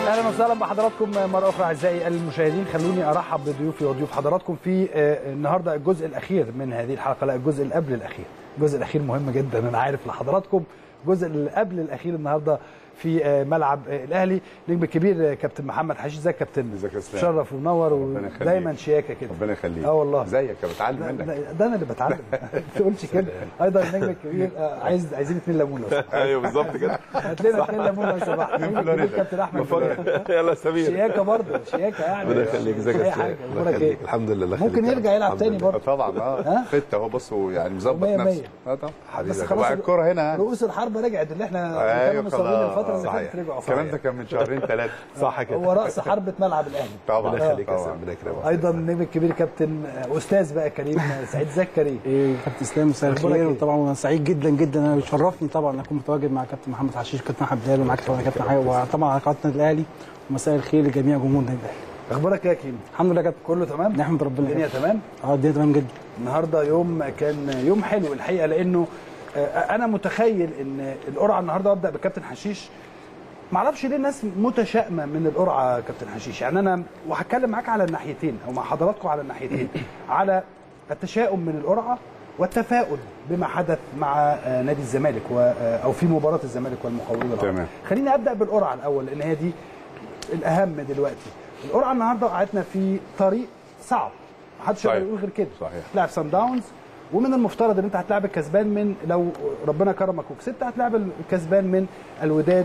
اهلا وسهلا بحضراتكم مره اخرى اعزائي المشاهدين خلوني ارحب بضيوفي وضيوف حضراتكم في آه، النهارده الجزء الاخير من هذه الحلقه لا الجزء اللي قبل الاخير الجزء الاخير مهم جدا انا عارف لحضراتكم الجزء اللي قبل الاخير النهارده في آه، ملعب آه، الاهلي نجم الكبير آه، كابتن محمد حشيش ازيك يا كابتن ازيك يا اسلام؟ شرف ونور ربنا يخليك. ودايما شياكه كده ربنا يخليك اه والله ازيك يا بتعلم لا- منك لا، ده انا اللي بتعلم ما تقولش كده ايضا النجم الكبير آه، عايز عايزين اثنين ليمون لو سمحت. ايوه بالظبط كده هات لنا اثنين ليمون لو سمحت النجم الكبير كابتن احمد فلان. يلا سمير شياكه برضه شياكه يعني ربنا يخليك ازيك اي يا حاجه اسلام الله اخبارك يخليك ايه الحمد لله الله ممكن يخليك. يرجع يلعب الحمد تاني لله. برضه طبعا اه ها؟ فت اهو بص يعني مظبط ومية نفسه مية. اه طبعا بس حبيبي خلاص وعلى الكوره هنا رؤوس الحرب رجعت اللي احنا اللي كانوا ايوه مصابين خلاص الفتره اللي صحيح فاتت رجعوا الكلام ده كان من شهرين ثلاثه صح كده هو راس حربه ملعب الاهلي طبعا ربنا يخليك يا طبعاً. اسلام ربنا يكرمك ايضا النجم الكبير كابتن آه، استاذ بقى كريم آه، سعيد ازيك كريم ايه كابتن اسلام مساء أخبارك الخير إيه؟ وطبعا انا سعيد جدا جدا انا بيشرفني طبعا ان اكون متواجد مع كابتن محمد حشيش وكابتن احمد بلال ومعاك طبعا كابتن حي وطبعا على قناه النادي الاهلي ومساء الخير لجميع جمهور النادي الاهلي اخبارك ايه يا كريم الحمد لله كابتن كله تمام نحمد ربنا الدنيا تمام اه الدنيا تمام جدا النهارده يوم كان يوم حلو الحقيقه لانه آه، انا متخيل ان القرعه النهارده ابدا بكابتن حشيش معرفش ليه الناس متشائمه من القرعه كابتن حشيش يعني انا وهتكلم معاك على الناحيتين او مع حضراتكم على الناحيتين على التشاؤم من القرعه والتفاؤل بما حدث مع آه، نادي الزمالك و- آه، او في مباراه الزمالك والمقاولون العرب. تمام. خليني ابدا بالقرعه الاول لان هي دي الاهم دلوقتي القرعه النهارده وقعتنا في طريق صعب محدش يقدر صحيح. يقول غير كده صحيح. هتلاعب سان داونز ومن المفترض ان انت هتلاعب الكسبان من لو ربنا كرمك وكسبت هتلاعب الكسبان من الوداد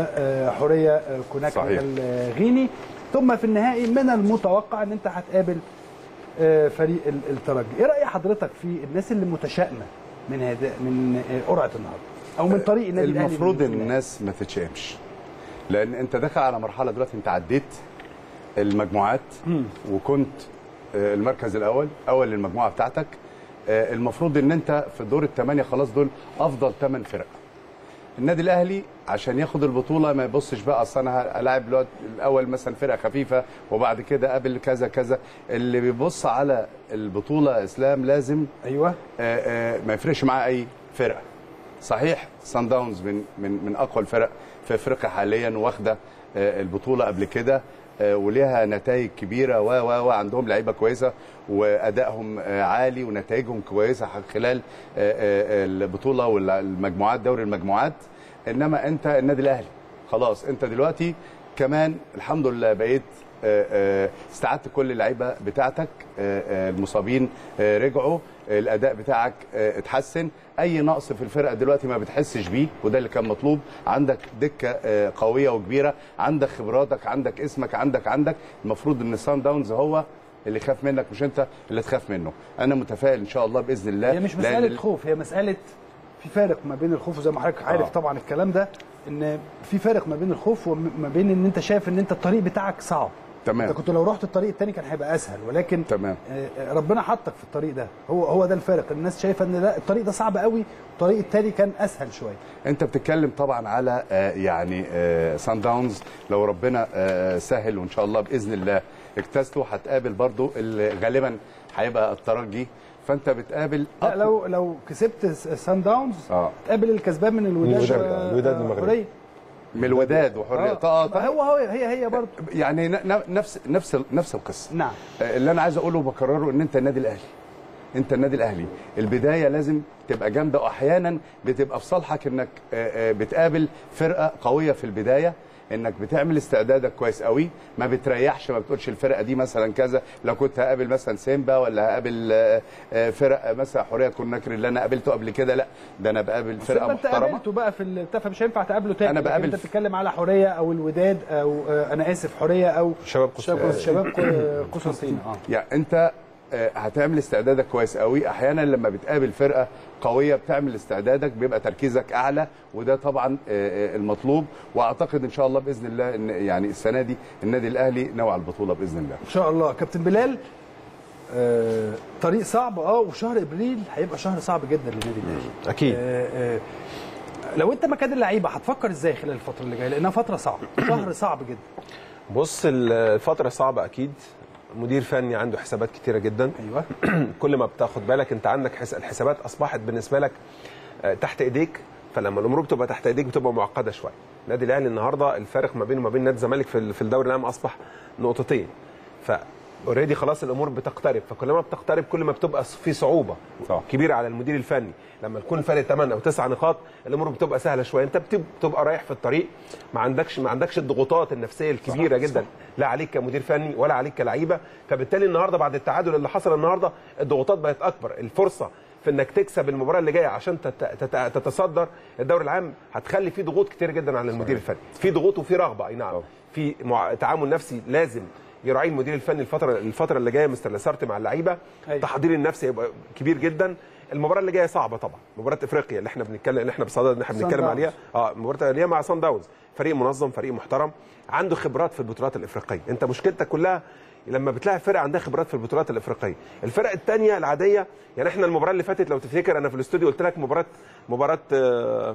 وحوريه كوناك صحيح. الغيني ثم في النهائي من المتوقع ان انت هتقابل آه، فريق ال- الترجي ايه راي حضرتك في الناس اللي متشائمه من هذا من آه، قرعه النهارده او من طريق النادي الاهلي المفروض في ان النهائي؟ الناس ما تتشائمش لان انت داخل على مرحله دلوقتي انت عديت المجموعات وكنت آه، المركز الاول اول للمجموعه بتاعتك آه، المفروض ان انت في دور الثمانيه خلاص دول افضل ثمان فرق النادي الاهلي عشان ياخد البطوله ما يبصش بقى اصل انا هلاعب الوقت الاول مثلا فرقه خفيفه وبعد كده قابل كذا كذا اللي بيبص على البطوله اسلام لازم ايوه آه، آه، ما يفرقش معاه اي فرقه صحيح سان داونز من من من اقوى الفرق في افريقيا حاليا واخده آه، البطوله قبل كده آه، وليها نتائج كبيره و و و عندهم لعيبه كويسه وادائهم آه، عالي ونتائجهم كويسه خلال آه، آه، البطوله والمجموعات دوري المجموعات انما انت النادي الاهلي خلاص انت دلوقتي كمان الحمد لله بقيت آه، آه، استعدت كل اللعيبه بتاعتك آه، آه، المصابين آه، رجعوا آه، الاداء بتاعك آه، اتحسن اي نقص في الفرقه دلوقتي ما بتحسش بيه وده اللي كان مطلوب عندك دكه آه، قويه وكبيره عندك خبراتك عندك اسمك عندك عندك المفروض ان سان داونز هو اللي خاف منك مش انت اللي تخاف منه انا متفائل ان شاء الله باذن الله هي مش لأن مساله ال- خوف هي مساله في فارق ما بين الخوف وزي ما حضرتك عارف آه. طبعا الكلام ده ان في فارق ما بين الخوف وما بين ان انت شايف ان انت الطريق بتاعك صعب تمام انت كنت لو رحت الطريق التاني كان هيبقى اسهل ولكن تمام. آه، آه، ربنا حطك في الطريق ده هو هو ده الفارق الناس شايفه ان لا الطريق ده صعب قوي الطريق التاني كان اسهل شويه انت بتتكلم طبعا على آه، يعني سان داونز لو ربنا آه، سهل وان شاء الله باذن الله اجتازته هتقابل برضو اللي غالبا هيبقى الترجي فانت بتقابل لا لو لو كسبت سان داونز اه تقابل الكسبان من الوداد الوداد، و- الوداد آه، المغربي. حورية. من الوداد وحريه اه طبعا هو هو هي هي برضه يعني ن- ن- نفس نفس نفس القصه نعم آه، اللي انا عايز اقوله وبكرره ان انت النادي الاهلي انت النادي الاهلي البدايه لازم تبقى جامده واحيانا بتبقى في صالحك انك آه، آه، بتقابل فرقه قويه في البدايه انك بتعمل استعدادك كويس قوي ما بتريحش ما بتقولش الفرقه دي مثلا كذا لو كنت هقابل مثلا سيمبا ولا هقابل آه، آه، فرق مثلا حوريه كوناكري اللي انا قابلته قبل كده لا ده انا بقابل فرقه فرقه انت محترمه قابلته بقى في التفه مش هينفع تقابله تاني أنا لكن بقابل انت في- بتتكلم على حوريه او الوداد او آه، انا اسف حوريه او شباب قصة شباب ق- قسنطينه اه يعني انت آه، هتعمل استعدادك كويس قوي احيانا لما بتقابل فرقه قويه بتعمل استعدادك بيبقى تركيزك اعلى وده طبعا آه، آه، المطلوب واعتقد ان شاء الله باذن الله ان يعني السنه دي النادي الاهلي نوع البطوله باذن الله ان شاء الله كابتن بلال آه طريق صعب اه وشهر ابريل هيبقى شهر صعب جدا للنادي الاهلي اكيد آه آه لو انت مكان اللعيبه هتفكر ازاي خلال الفتره اللي جايه لانها فتره صعبه شهر صعب جدا بص الفترة صعبة أكيد مدير فني عنده حسابات كتيرة جدا ايوه كل ما بتاخد بالك أنت عندك حس... الحسابات أصبحت بالنسبة لك آه، تحت إيديك فلما الامور بتبقى تحت ايديك بتبقى معقده شويه النادي الاهلي النهارده الفارق ما بينه وما بين نادي الزمالك في ال- في الدوري العام اصبح نقطتين ف اوريدي خلاص الامور بتقترب فكل ما بتقترب كل ما بتبقى في صعوبه صح. كبيره على المدير الفني لما يكون فرق 8 او 9 نقاط الامور بتبقى سهله شويه انت بتب- بتبقى رايح في الطريق ما عندكش ما عندكش الضغوطات النفسيه الكبيره صح. جدا لا عليك كمدير فني ولا عليك كلعيبه فبالتالي النهارده بعد التعادل اللي حصل النهارده الضغوطات بقت اكبر الفرصه في انك تكسب المباراه اللي جايه عشان تت- تت- تتصدر الدوري العام هتخلي فيه ضغوط كتير جدا على المدير الفني في ضغوط وفي رغبه اي نعم طبعا. في مع... تعامل نفسي لازم يراعيه المدير الفني الفتره الفتره اللي جايه مستر لاسارتي مع اللعيبه أيوة. التحضير النفسي هيبقى كبير جدا المباراه اللي جايه صعبه طبعا مباراه افريقيا اللي احنا بنتكلم اللي احنا بصدد ان احنا صن بنتكلم داونز. عليها اه المباراه اللي هي مع سان داونز فريق منظم فريق محترم عنده خبرات في البطولات الافريقيه انت مشكلتك كلها لما بتلاعب فرقه عندها خبرات في البطولات الافريقيه الفرق الثانيه العاديه يعني احنا المباراه اللي فاتت لو تفتكر انا في الاستوديو قلت لك مباراه مباراه آه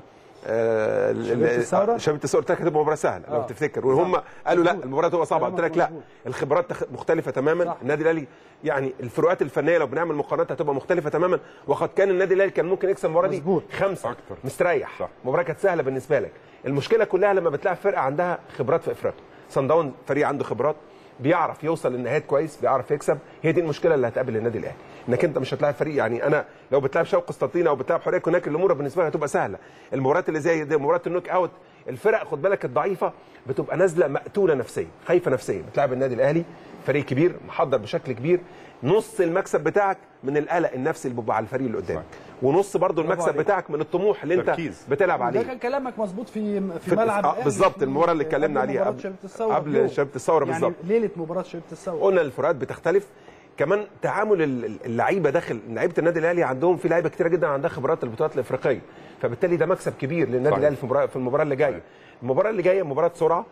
آه ال- شبيبة الثورة؟ آه، شبيبه الثوره قلت لك هتبقى مباراه سهله لو آه. تفتكر وهم قالوا لا مظبوط. المباراه تبقى صعبه قلت لك لا مظبوط. الخبرات تخ- مختلفه تماما صح. النادي الاهلي يعني الفروقات الفنيه لو بنعمل مقارنات هتبقى مختلفه تماما وقد كان النادي الاهلي كان ممكن يكسب المباراه دي مظبوط. خمسه أكتر. مستريح صح. المباراه كانت سهله بالنسبه لك المشكله كلها لما بتلاعب فرقه عندها خبرات في افريقيا صن داون فريق عنده خبرات بيعرف يوصل للنهايات كويس بيعرف يكسب هي دي المشكله اللي هتقابل النادي الاهلي انك انت مش هتلاعب فريق يعني انا لو بتلاعب شوقي قسطنطين او بتلاعب حريه هناك الامور بالنسبه لها هتبقى سهله المباريات اللي زي دي مباراه النوك اوت الفرق خد بالك الضعيفه بتبقى نازله مقتوله نفسيا خايفه نفسيا بتلاعب النادي الاهلي فريق كبير محضر بشكل كبير نص المكسب بتاعك من القلق النفسي اللي بيبقى على الفريق اللي قدامك ونص برضو المكسب عليك. بتاعك من الطموح اللي انت تركيز. بتلعب ده عليه كان كلامك مظبوط في في في- ملعب آه، الأهلي بالظبط في- المباراه اللي اتكلمنا قبل عليها مباراة قبل- شبيبة الثورة قبل بيوم. شبيبة الثورة يعني بالظبط. ليله مباراه شبيبه الثوره قلنا الفروقات بتختلف كمان تعامل ال- ال- اللعيبه داخل لعيبه النادي الاهلي عندهم في لعيبه كتيره جدا عندها خبرات البطولات الافريقيه فبالتالي ده مكسب كبير للنادي صحيح. الاهلي في المباراه في المباراه اللي جايه المباراه اللي جايه مباراه سرعه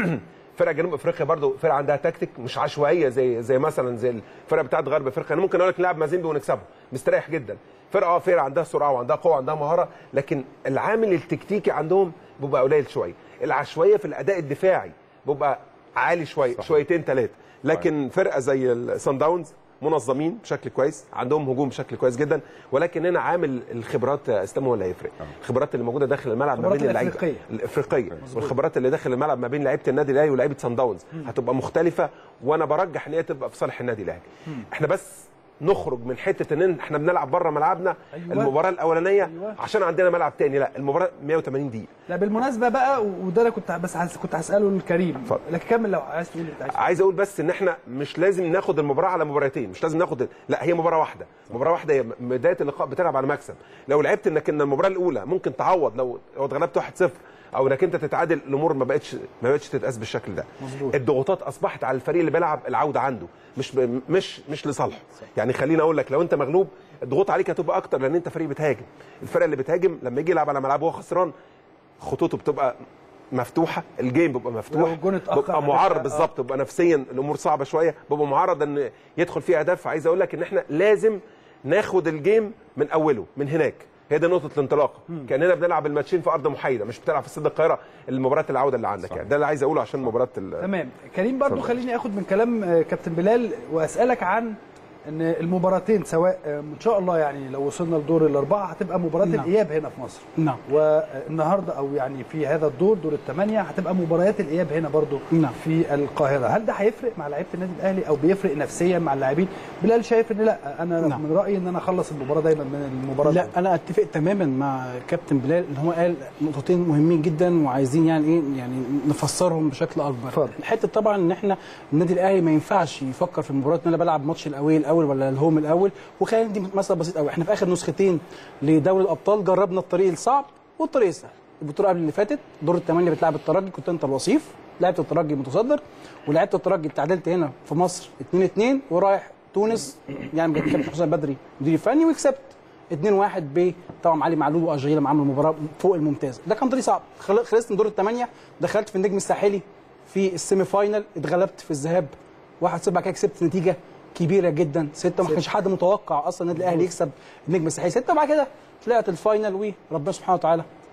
فرقه جنوب افريقيا برضو فرقه عندها تكتيك مش عشوائيه زي زي مثلا زي الفرقه بتاعت غرب افريقيا انا ممكن اقول لك نلعب مازيمبي ونكسبه مستريح جدا فرقه اه فرقه عندها سرعه وعندها قوه وعندها مهاره لكن العامل التكتيكي عندهم بيبقى قليل شويه العشوائيه في الاداء الدفاعي بيبقى عالي شويه صحيح. شويتين ثلاثه لكن فرقه زي الصن داونز منظمين بشكل كويس عندهم هجوم بشكل كويس جدا ولكن هنا عامل الخبرات اسلام هو اللي هيفرق الخبرات اللي موجوده داخل الملعب ما الخبرات بين اللعيبه الأفريقية. الافريقيه والخبرات اللي داخل الملعب ما بين لعيبه النادي الاهلي ولاعيبه صن داونز هتبقى مختلفه وانا برجح ان هي تبقى في صالح النادي الاهلي احنا بس نخرج من حته ان احنا بنلعب بره ملعبنا أيوة. المباراه الاولانيه أيوة. عشان عندنا ملعب تاني لا المباراه 180 دقيقه لا بالمناسبه بقى وده انا كنت بس عايز كنت هساله لكريم اتفضل. لكن كمل لو عايز تقول اللي انت عايزه عايز اقول بس ان احنا مش لازم ناخد المباراه على مباراتين مش لازم ناخد لا هي مباراه واحده مباراه واحده هي بدايه اللقاء بتلعب على مكسب لو لعبت انك ان المباراه الاولى ممكن تعوض لو لو اتغلبت 1-0 او انك انت تتعادل الامور ما بقتش ما بقتش تتقاس بالشكل ده مظبوط. الضغوطات اصبحت على الفريق اللي بيلعب العوده عنده مش ب... مش مش لصالحه يعني خليني اقول لك لو انت مغلوب الضغوط عليك هتبقى اكتر لان انت فريق بتهاجم الفرق اللي بتهاجم لما يجي يلعب على ملعبه وهو خسران خطوطه بتبقى مفتوحه الجيم بيبقى مفتوح لو الجون اتأخر بيبقى عليك، معرض آه. بالظبط بيبقى نفسيا الامور صعبه شويه بيبقى معرض ان يدخل فيه اهداف فعايز اقول لك ان احنا لازم ناخد الجيم من اوله من هناك هي دي نقطه الانطلاق كاننا بنلعب الماتشين في ارض محايده مش بتلعب في استاد القاهره المباراه العوده اللي عندك يعني ده اللي عايز اقوله عشان مباراه ال- تمام كريم برضو اتفضل. خليني اخد من كلام آه، كابتن بلال واسالك عن ان المباراتين سواء آه، ان شاء الله يعني لو وصلنا لدور الاربعه هتبقى مباراه نعم. الاياب هنا في مصر نعم والنهارده او يعني في هذا الدور دور الثمانيه هتبقى مباريات الاياب هنا برضو نعم. في القاهره هل ده هيفرق مع لعيبه النادي الاهلي او بيفرق نفسيا مع اللاعبين بلال شايف ان لا انا نعم. من رايي ان انا اخلص المباراه دايما من المباراه لا انا اتفق تماما مع كابتن بلال ان هو قال نقطتين مهمين جدا وعايزين يعني ايه يعني نفسرهم بشكل اكبر اتفضل. حته طبعا ان احنا النادي الاهلي ما ينفعش يفكر في المباراه ان انا بلعب ماتش الاوي الاول ولا الهوم الاول وخلينا دي مثلا بسيط قوي احنا في اخر نسختين لدوري الابطال جربنا الطريق الصعب والطريق السهل البطوله قبل اللي فاتت دور الثمانيه بتلعب الترجي كنت انت الوصيف لعبت الترجي متصدر ولعبت الترجي اتعادلت هنا في مصر 2 2 ورايح تونس يعني بجد كابتن حسام بدري مدير فني وكسبت 2 1 ب طبعا علي معلول واجايل لما عملوا مباراه فوق الممتاز ده كان طريق صعب خل- خلصت من دور الثمانيه دخلت في النجم الساحلي في السيمي فاينل اتغلبت في الذهاب 1 0 بعد كده كسبت نتيجه كبيره جدا ستة ما كانش حد متوقع اصلا النادي الاهلي يكسب النجم الساحلي ستة وبعد كده طلعت الفاينل وربنا سبحانه وتعالى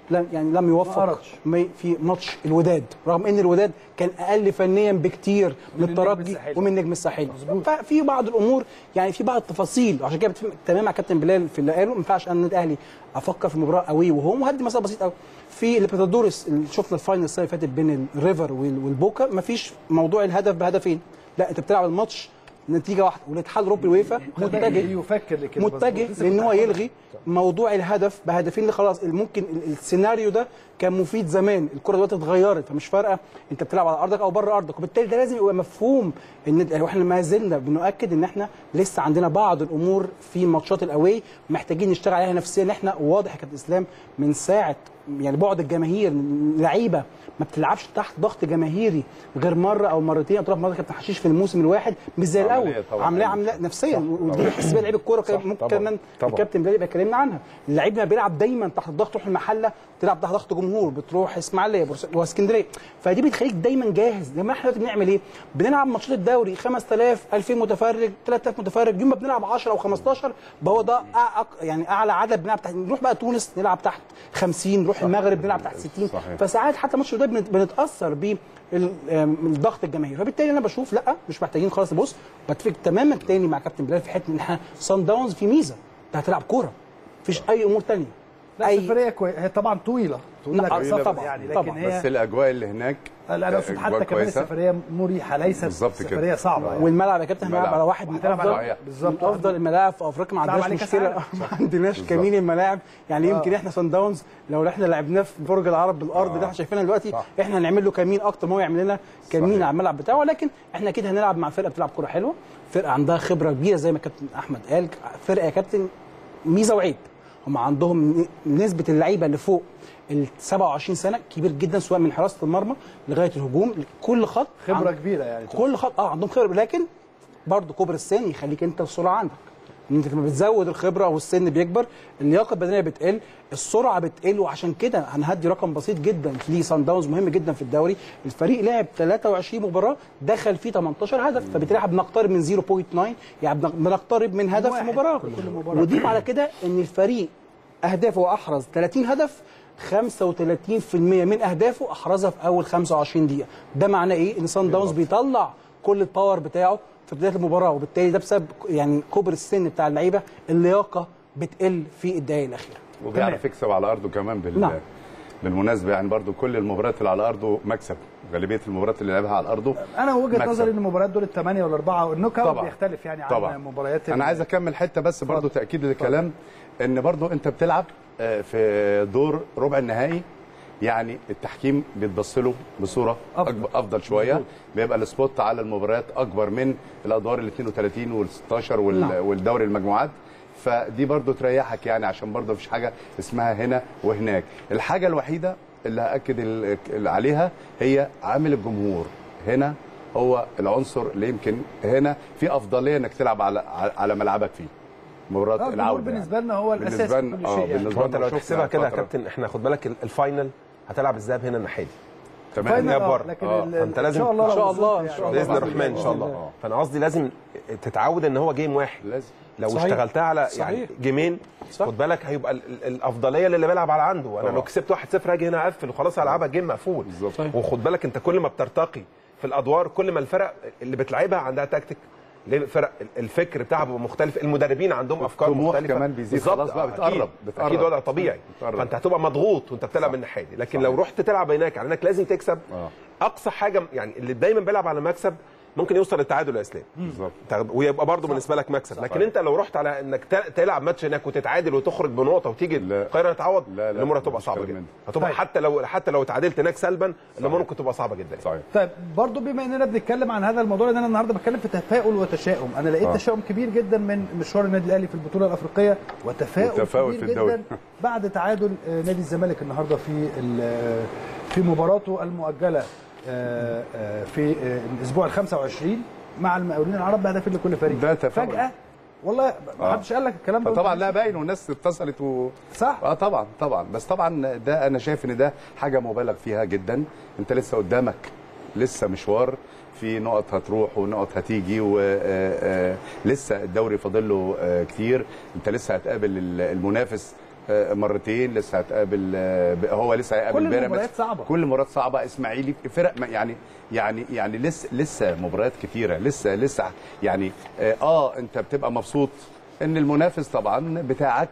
لم يعني لم ما يوفق قرأتش. ما- في ماتش الوداد رغم ان الوداد كان اقل فنيا بكتير من النجم الترجي الساحلي. ومن النجم الساحلي ففي بعض الامور يعني في بعض التفاصيل عشان كده بتفق تمام مع كابتن بلال في اللي قاله ما ينفعش انا النادي الاهلي افكر في مباراه قوي وهو مهدي مثلا بسيط قوي في الليبرتادوريس اللي شفنا الفاينل السنه اللي فاتت بين الريفر وال- والبوكا ما فيش موضوع الهدف بهدفين لا انت بتلعب الماتش نتيجه واحده والاتحاد الاوروبي الويفا متجه يفكر لكده متجه مظبوط. لسه لان كنت هو هقول لك. يلغي موضوع الهدف بهدفين اللي خلاص ممكن ال- السيناريو ده كان مفيد زمان الكره دلوقتي اتغيرت فمش فارقه انت بتلعب على ارضك او بره ارضك وبالتالي ده لازم يبقى مفهوم ان واحنا ما زلنا بنؤكد ان احنا لسه عندنا بعض الامور في ماتشات الاواي محتاجين نشتغل عليها نفسيا ان احنا واضح يا كابتن اسلام من ساعه يعني بعد الجماهير لعيبه ما بتلعبش تحت ضغط جماهيري غير مره او مرتين او تروح مره كابتن حشيش في الموسم الواحد مش زي عملية الاول طبعاً. عمليه عمليه نفسيا ودي حساسيه لعيب الكوره كان ممكن طبعاً. كمان طبعاً. الكابتن بلال يبقى اتكلمنا عنها اللعيب ما بيلعب دايما تحت الضغط تروح المحله تلعب تحت ضغط جمهور بتروح اسماعيليه بورس- واسكندريه فدي بتخليك دايما جاهز لما احنا دلوقتي بنعمل ايه بنلعب ماتشات الدوري 5000 2000 متفرج 3000 متفرج يوم ما بنلعب 10 او 15 بقى هو ده أع- أق- يعني اعلى عدد بنلعب تحت نروح بقى تونس نلعب تحت 50 نروح المغرب نلعب تحت 60 صحيح. فساعات حتى ماتش الوداد بنت- بنتاثر بالضغط الجماهيري فبالتالي انا بشوف لا مش محتاجين خالص نبص بتفق تماما تاني مع كابتن بلال في حته ان احنا صن داونز في ميزه انت هتلعب كوره مفيش اي امور تانية لا اي السفريه كويسه هي طبعا طويله طويله لا، كويسة طبعاً، يعني لكن طبعاً. هي بس الاجواء اللي هناك لا انا اقصد أجواء حتى كمان كويسة. السفريه مريحه ليست بالظبط كده. سفريه صعبه يعني. والملعب يا كابتن هنلعب الملعب. على واحد من وهتلعب على- افضل بالظبط. من افضل الملاعب في افريقيا ما هتلعب عندناش عليه كأس مشكله عالم. ما عندناش بالظبط. كمين الملاعب يعني يمكن احنا صن داونز لو احنا لعبناه في برج العرب بالارض اللي احنا شايفينها دلوقتي احنا هنعمل له كمين اكتر ما هو يعمل لنا كمين صحيح. على الملعب بتاعه لكن احنا اكيد هنلعب مع فرقه بتلعب كوره حلوه فرقه عندها خبره كبيره زي ما كابتن احمد قال فرقه يا كابتن ميزه وعيب هم عندهم نسبه اللعيبه اللي فوق ال 27 سنه كبير جدا سواء من حراسه المرمى لغايه الهجوم كل خط خبره عن- كبيره يعني كل خط اه عندهم خبره لكن برضه كبر السن يخليك انت السرعه عندك ان انت لما بتزود الخبره والسن بيكبر اللياقه البدنيه بتقل السرعه بتقل وعشان كده هنهدي رقم بسيط جدا ليه سان داونز مهم جدا في الدوري الفريق لعب 23 مباراه دخل فيه 18 هدف فبالتالي احنا بنقترب من 0.9 يعني بن- بنقترب من هدف في واحد مباراه كل مباراة. وضيف على كده ان الفريق اهدافه احرز 30 هدف 35% من اهدافه احرزها في اول 25 دقيقه ده معناه ايه ان سان داونز بيطلع كل الباور بتاعه في بدايه المباراه وبالتالي ده بسبب يعني كبر السن بتاع اللعيبه اللياقه بتقل في الدقائق الاخيره وبيعرف يكسب على ارضه كمان بال... نعم. بالمناسبه يعني برضو كل المباريات اللي على ارضه مكسب غالبيه المباريات اللي لعبها على ارضه انا وجهه مكسب. نظري ان المباريات دول الثمانيه والاربعه النوك اوت طبعا. بيختلف يعني عن طبعا مباريات انا ال- عايز اكمل حته بس برضو اتفضل. تاكيد للكلام ان برضو انت بتلعب آه، في دور ربع النهائي يعني التحكيم بيتبص له بصوره أفضل. أكبر افضل شويه مظبوط. بيبقى السبوت على المباريات اكبر من الادوار ال 32 وال 16 وال- نعم. والدوري المجموعات فدي برضو تريحك يعني عشان برضو مفيش حاجه اسمها هنا وهناك الحاجه الوحيده اللي هاكد ال- ال- عليها هي عامل الجمهور هنا هو العنصر اللي يمكن هنا في افضليه انك تلعب على على ملعبك فيه آه، مباراه الجمهور العوده بالنسبه لنا هو الاساس بالنسبه في كل لنا اه شيء يعني. بالنسبه هو انت لنا لو شفنا تحسبها كده يا فترة. كابتن احنا خد بالك ال- الفاينل هتلعب الذهاب هنا النحادي تمام فاينل هي آه، بره. لكن آه، ال- فأنت ان لازم- شاء الله إن لو شاء وصلت الله، إن يعني. شاء الله. باذن الرحمن ان شاء الله آه. فانا قصدي لازم تتعود ان هو جيم واحد لازم لو صحيح. اشتغلتها على صحيح. يعني جيمين صح. خد بالك هيبقى ال- ال- الافضليه للي بيلعب على عنده انا طبعا. لو كسبت 1-0 هاجي هنا اقفل وخلاص هلعبها جيم مقفول بالظبط. صحيح. وخد بالك انت كل ما بترتقي في الادوار كل ما الفرق اللي بتلعبها عندها تكتيك ليه الفرق الفكر بتاعها بيبقى مختلف المدربين عندهم افكار الطموح مختلفه كمان بيزيد، بالظبط. خلاص بقى آه، بتقرب، أكيد. بتقرب. اكيد وضع طبيعي بتقرب. فانت هتبقى مضغوط وانت بتلعب الناحيه لكن صحيح. لو رحت تلعب هناك على انك لازم تكسب آه. اقصى حاجه يعني اللي دايما بيلعب على مكسب ممكن يوصل للتعادل يا اسلام بالظبط تاخد- ويبقى برضه بالنسبه لك مكسب لكن انت لو رحت على انك ت- تلعب ماتش هناك وتتعادل وتخرج بنقطه وتيجي لا. القاهره تتعوض لا، لا، الامور هتبقى مفيش صعبه كلام جدا من ده. هتبقى طيب. حتى لو حتى لو اتعادلت هناك سلبا الامور ممكن تبقى صعبه جدا صحيح طيب برضو بما اننا بنتكلم عن هذا الموضوع لان انا النهارده بتكلم في تفاؤل وتشاؤم انا لقيت آه. تشاؤم كبير جدا من مشوار النادي الاهلي في البطوله الافريقيه وتفاؤل وتفاؤل كبير في الدوري. جدا بعد تعادل آه، نادي الزمالك النهارده في ال- آه، في مباراته المؤجله آه، آه، في آه، الاسبوع ال 25 مع المقاولين العرب بهدف لكل فريق ده تفاؤل. فجاه والله ما آه. حدش قال لك الكلام ده فطبعا لا باين والناس اتصلت و... صح اه طبعا طبعا بس طبعا ده انا شايف ان ده حاجه مبالغ فيها جدا انت لسه قدامك لسه مشوار في نقط هتروح ونقط هتيجي ولسه الدوري فاضل له آه، كتير انت لسه هتقابل ال- المنافس آه، مرتين لسه هتقابل آه، ب- هو لسه هيقابل كل بيراميدز المباريات صعبة. كل مباريات صعبه اسماعيلي فرق ما- يعني يعني يعني لسه لسه مباريات كتيره لسه لسه يعني اه, آه انت بتبقى مبسوط ان المنافس طبعا بتاعك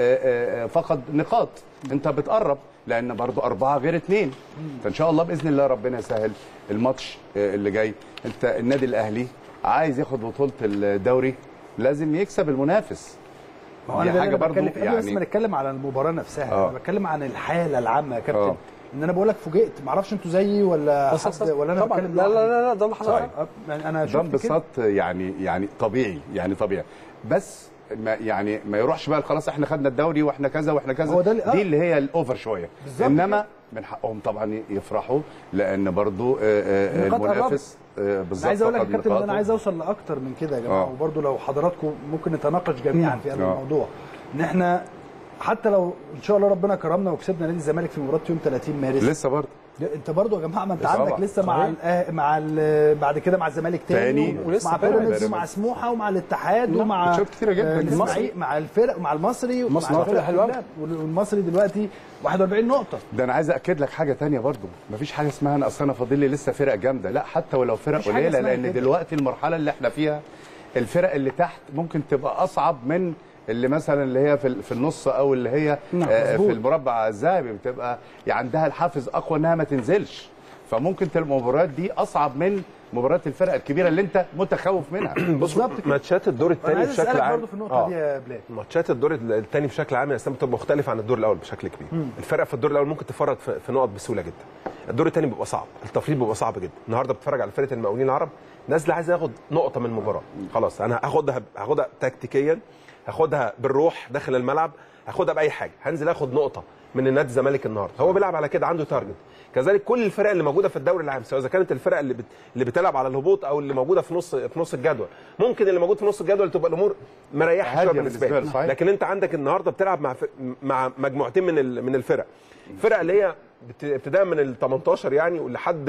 آه، آه، فقد نقاط انت بتقرب لان برضو اربعه غير اثنين فان شاء الله باذن الله ربنا يسهل الماتش آه، اللي جاي انت النادي الاهلي عايز ياخد بطوله الدوري لازم يكسب المنافس ما هو دي انا ده حاجة اللي برضو بتكلم فيه. قبل بس يعني- ما نتكلم على المباراه نفسها آه. انا بتكلم عن الحاله العامه يا كابتن آه. ان انا بقول لك فوجئت ما اعرفش انتوا زيي ولا بس- حد ولا انا طبعا بتكلم لا لا لوحدي. لا لا ده اللي حصل طيب. آه، يعني انا ده شفت كده انبساط يعني يعني طبيعي يعني طبيعي بس ما يعني ما يروحش بقى خلاص احنا خدنا الدوري واحنا كذا واحنا كذا هو ده اللي- آه. دي اللي هي الاوفر شويه بالظبط انما من حقهم طبعا يفرحوا لان برضو آه، آه، النقاط المنافس آه، بالظبط انا عايز اقول لك يا فقد كابتن ان انا نقاطه. عايز اوصل لاكتر من كده يا جماعه آه. وبرده لو حضراتكم ممكن نتناقش جميعا في هذا آه. الموضوع ان احنا حتى لو ان شاء الله ربنا كرمنا وكسبنا نادي الزمالك في مباراه يوم 30 مارس لسه برضه لا، انت برضو يا جماعه ما انت طبعا. عندك لسه مع صحيح. ال مع ال بعد كده مع الزمالك تاني, تاني. ولسه مع بيراميدز. بيراميدز ومع سموحه ومع الاتحاد ومع ماتشات كتيرة جدا. آه، المصري. الإسماعيلي- مع الفرق مع المصري ومع المصري الفرق حلوة أوي. كلها. والمصري دلوقتي 41 نقطه ده انا عايز اكد لك حاجه تانية برضو مفيش حاجه اسمها انا اصل انا فاضل لي لسه فرق جامده لا حتى ولو فرق مفيش حاجة قليله اسمها لان كده. دلوقتي المرحله اللي احنا فيها الفرق اللي تحت ممكن تبقى اصعب من اللي مثلا اللي هي في ال- في النص او اللي هي نعم، آه، مظبوط. في المربع الذهبي بتبقى يعني عندها الحافز اقوى انها ما تنزلش فممكن تبقى المباريات دي اصعب من مباريات الفرق الكبيره اللي انت متخوف منها بص بالظبط كده. ماتشات الدور انا الثاني عايز بشكل اسالك عام برضو في النقطه آه. دي يا بلال ماتشات الدور الثاني بشكل عام يا اسلام بتبقى مختلفه عن الدور الاول بشكل كبير الفرق في الدور الاول ممكن تفرط في في نقط بسهوله جدا الدور الثاني بيبقى صعب التفريط بيبقى صعب جدا النهارده بتتفرج على فرقه المقاولين العرب نازله عايزه ياخد نقطه من المباراه خلاص انا هاخدها هاخدها تكتيكيا هاخدها بالروح داخل الملعب هاخدها باي حاجه هنزل اخد نقطه من النادي الزمالك النهارده هو بيلعب على كده عنده تارجت كذلك كل الفرق اللي موجوده في الدوري العام سواء اذا كانت الفرق اللي بت... اللي بتلعب على الهبوط او اللي موجوده في نص في نص الجدول ممكن اللي موجود في نص الجدول تبقى الامور مريحه شويه هادية بالنسبه بالنسبة لك له، صحيح. لكن انت عندك النهارده بتلعب مع ف... مع مجموعتين من ال... من الفرق الفرق اللي هي بت- ابتداء من ال 18 يعني ولحد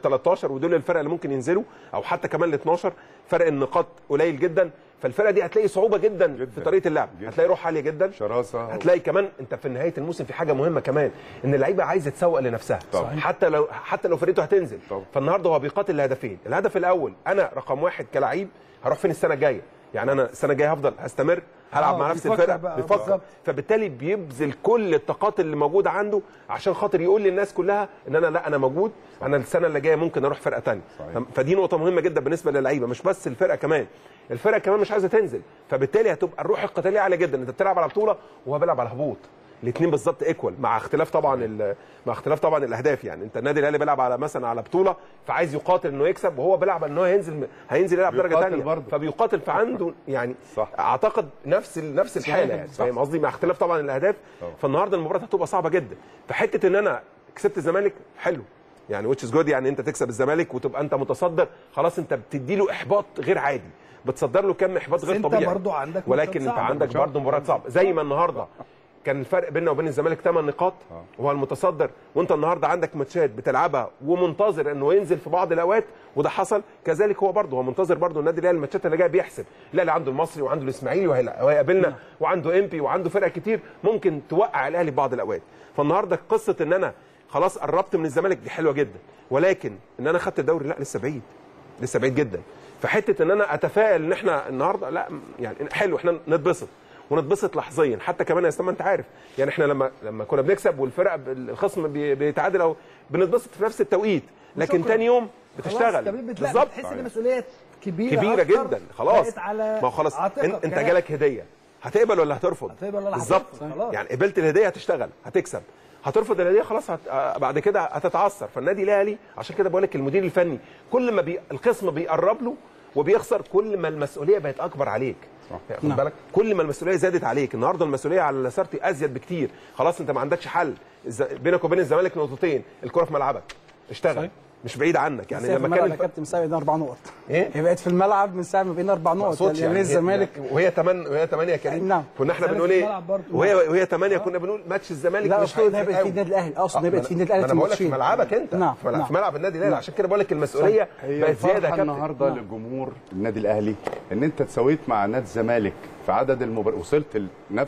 13 ودول الفرق اللي ممكن ينزلوا او حتى كمان ال 12 فرق النقاط قليل جدا فالفرقه دي هتلاقي صعوبه جدا, جداً. في طريقه اللعب جداً. هتلاقي روح عاليه جدا شراسه هتلاقي كمان انت في نهايه الموسم في حاجه مهمه كمان ان اللعيبه عايزه تسوق لنفسها طبعا. حتى لو حتى لو فرقته هتنزل طبعا. فالنهارده هو بيقاتل لهدفين الهدف الاول انا رقم واحد كلعيب هروح فين السنه الجايه يعني انا السنه الجايه هفضل هستمر هلعب آه، مع نفس بيفكر الفرقه بقى، بيفكر بالظبط. فبالتالي بيبذل كل الطاقات اللي موجوده عنده عشان خاطر يقول للناس كلها ان انا لا انا موجود انا السنه اللي جايه ممكن اروح فرقه ثانيه صحيح. فدي نقطه مهمه جدا بالنسبه للعيبه مش بس الفرقه كمان الفرقه كمان مش عايزه تنزل فبالتالي هتبقى الروح القتاليه عاليه جدا انت بتلعب على بطوله وهو بيلعب على هبوط الاثنين بالظبط ايكوال مع اختلاف طبعا ال- مع اختلاف طبعا الاهداف يعني انت النادي الاهلي بيلعب على مثلا على بطوله فعايز يقاتل انه يكسب وهو بيلعب ان هو هينزل هينزل يلعب درجه بيقاتل ثانيه برضه. فبيقاتل فعنده يعني صح. اعتقد نفس ال- نفس الحاله يعني فاهم قصدي مع اختلاف طبعا الاهداف طبعا. فالنهارده المباراه هتبقى صعبه جدا فحته ان انا كسبت الزمالك حلو يعني ويتش جود يعني انت تكسب الزمالك وتبقى انت متصدر خلاص انت بتدي له احباط غير عادي بتصدر له كم احباط بس غير انت طبيعي برضو عندك ولكن ماتشات انت صعبة. عندك برضه مباراه صعبه زي ما النهارده كان الفرق بيننا وبين الزمالك 8 نقاط وهو المتصدر وانت النهارده عندك ماتشات بتلعبها ومنتظر انه ينزل في بعض الاوقات وده حصل كذلك هو برضه هو منتظر برضه النادي الاهلي الماتشات اللي جايه بيحسب لا اللي عنده المصري وعنده الاسماعيلي وهيلا- وهيقابلنا وعنده امبي وعنده فرق كتير ممكن توقع الاهلي في بعض الاوقات فالنهارده قصه ان انا خلاص قربت من الزمالك دي حلوه جدا ولكن ان انا خدت الدوري لا لسه بعيد لسه بعيد جدا فحته ان انا اتفائل ان احنا النهارده لا يعني حلو احنا نتبسط ونتبسط لحظيا حتى كمان يا اسلام انت عارف يعني احنا لما لما كنا بنكسب والفرق الخصم بي- بيتعادل او بنتبسط في نفس التوقيت لكن وشكراً. تاني يوم خلاص بتشتغل كمان بتلاقي بالظبط بتحس ان مسؤوليه كبيره كبيره أكتر جدا خلاص بقت على ما هو خلاص عاتقك انت, انت كمان. جالك هديه هتقبل ولا هترفض هتقبل ولا بالظبط هترفض، خلاص. يعني قبلت الهديه هتشتغل هتكسب هترفض الهديه خلاص هت... آه، بعد كده هتتعثر فالنادي الاهلي عشان كده بقول لك المدير الفني كل ما بي... الخصم بيقرب له وبيخسر كل ما المسؤوليه بقت اكبر عليك خد نعم. بالك كل ما المسؤوليه زادت عليك النهارده المسؤوليه على لاسارتي ازيد بكتير خلاص انت ما عندكش حل الز... بينك وبين الزمالك نقطتين الكره في ملعبك اشتغل صحيح. مش بعيد عنك يعني يعني لما لما كان كان الف... كابتن مساوي بين اربع نقط إيه؟ هي بقت في الملعب من ساعه ما بين اربع نقط مقصودش يعني, يعني هي- الزمالك وهي 8 وهي 8 يا كريم نعم. كنا احنا الزمالك بنقول في ايه الملعب برضه. وهي وهي 8 كنا بنقول ماتش الزمالك لا مش اقصد انها هيفرق بقت في قوي. النادي الاهلي اقصد انها بقت في النادي ما الاهلي انا بقول لك في الماتشين. ملعبك انت نعم في ملعب- نعم. في ملعب النادي الاهلي عشان كده بقول لك المسؤوليه هي بقت زياده يا الفرحه كابتن النهارده للجمهور النادي الاهلي ان انت تساويت مع نادي الزمالك في عدد المباريات وصلت لنفس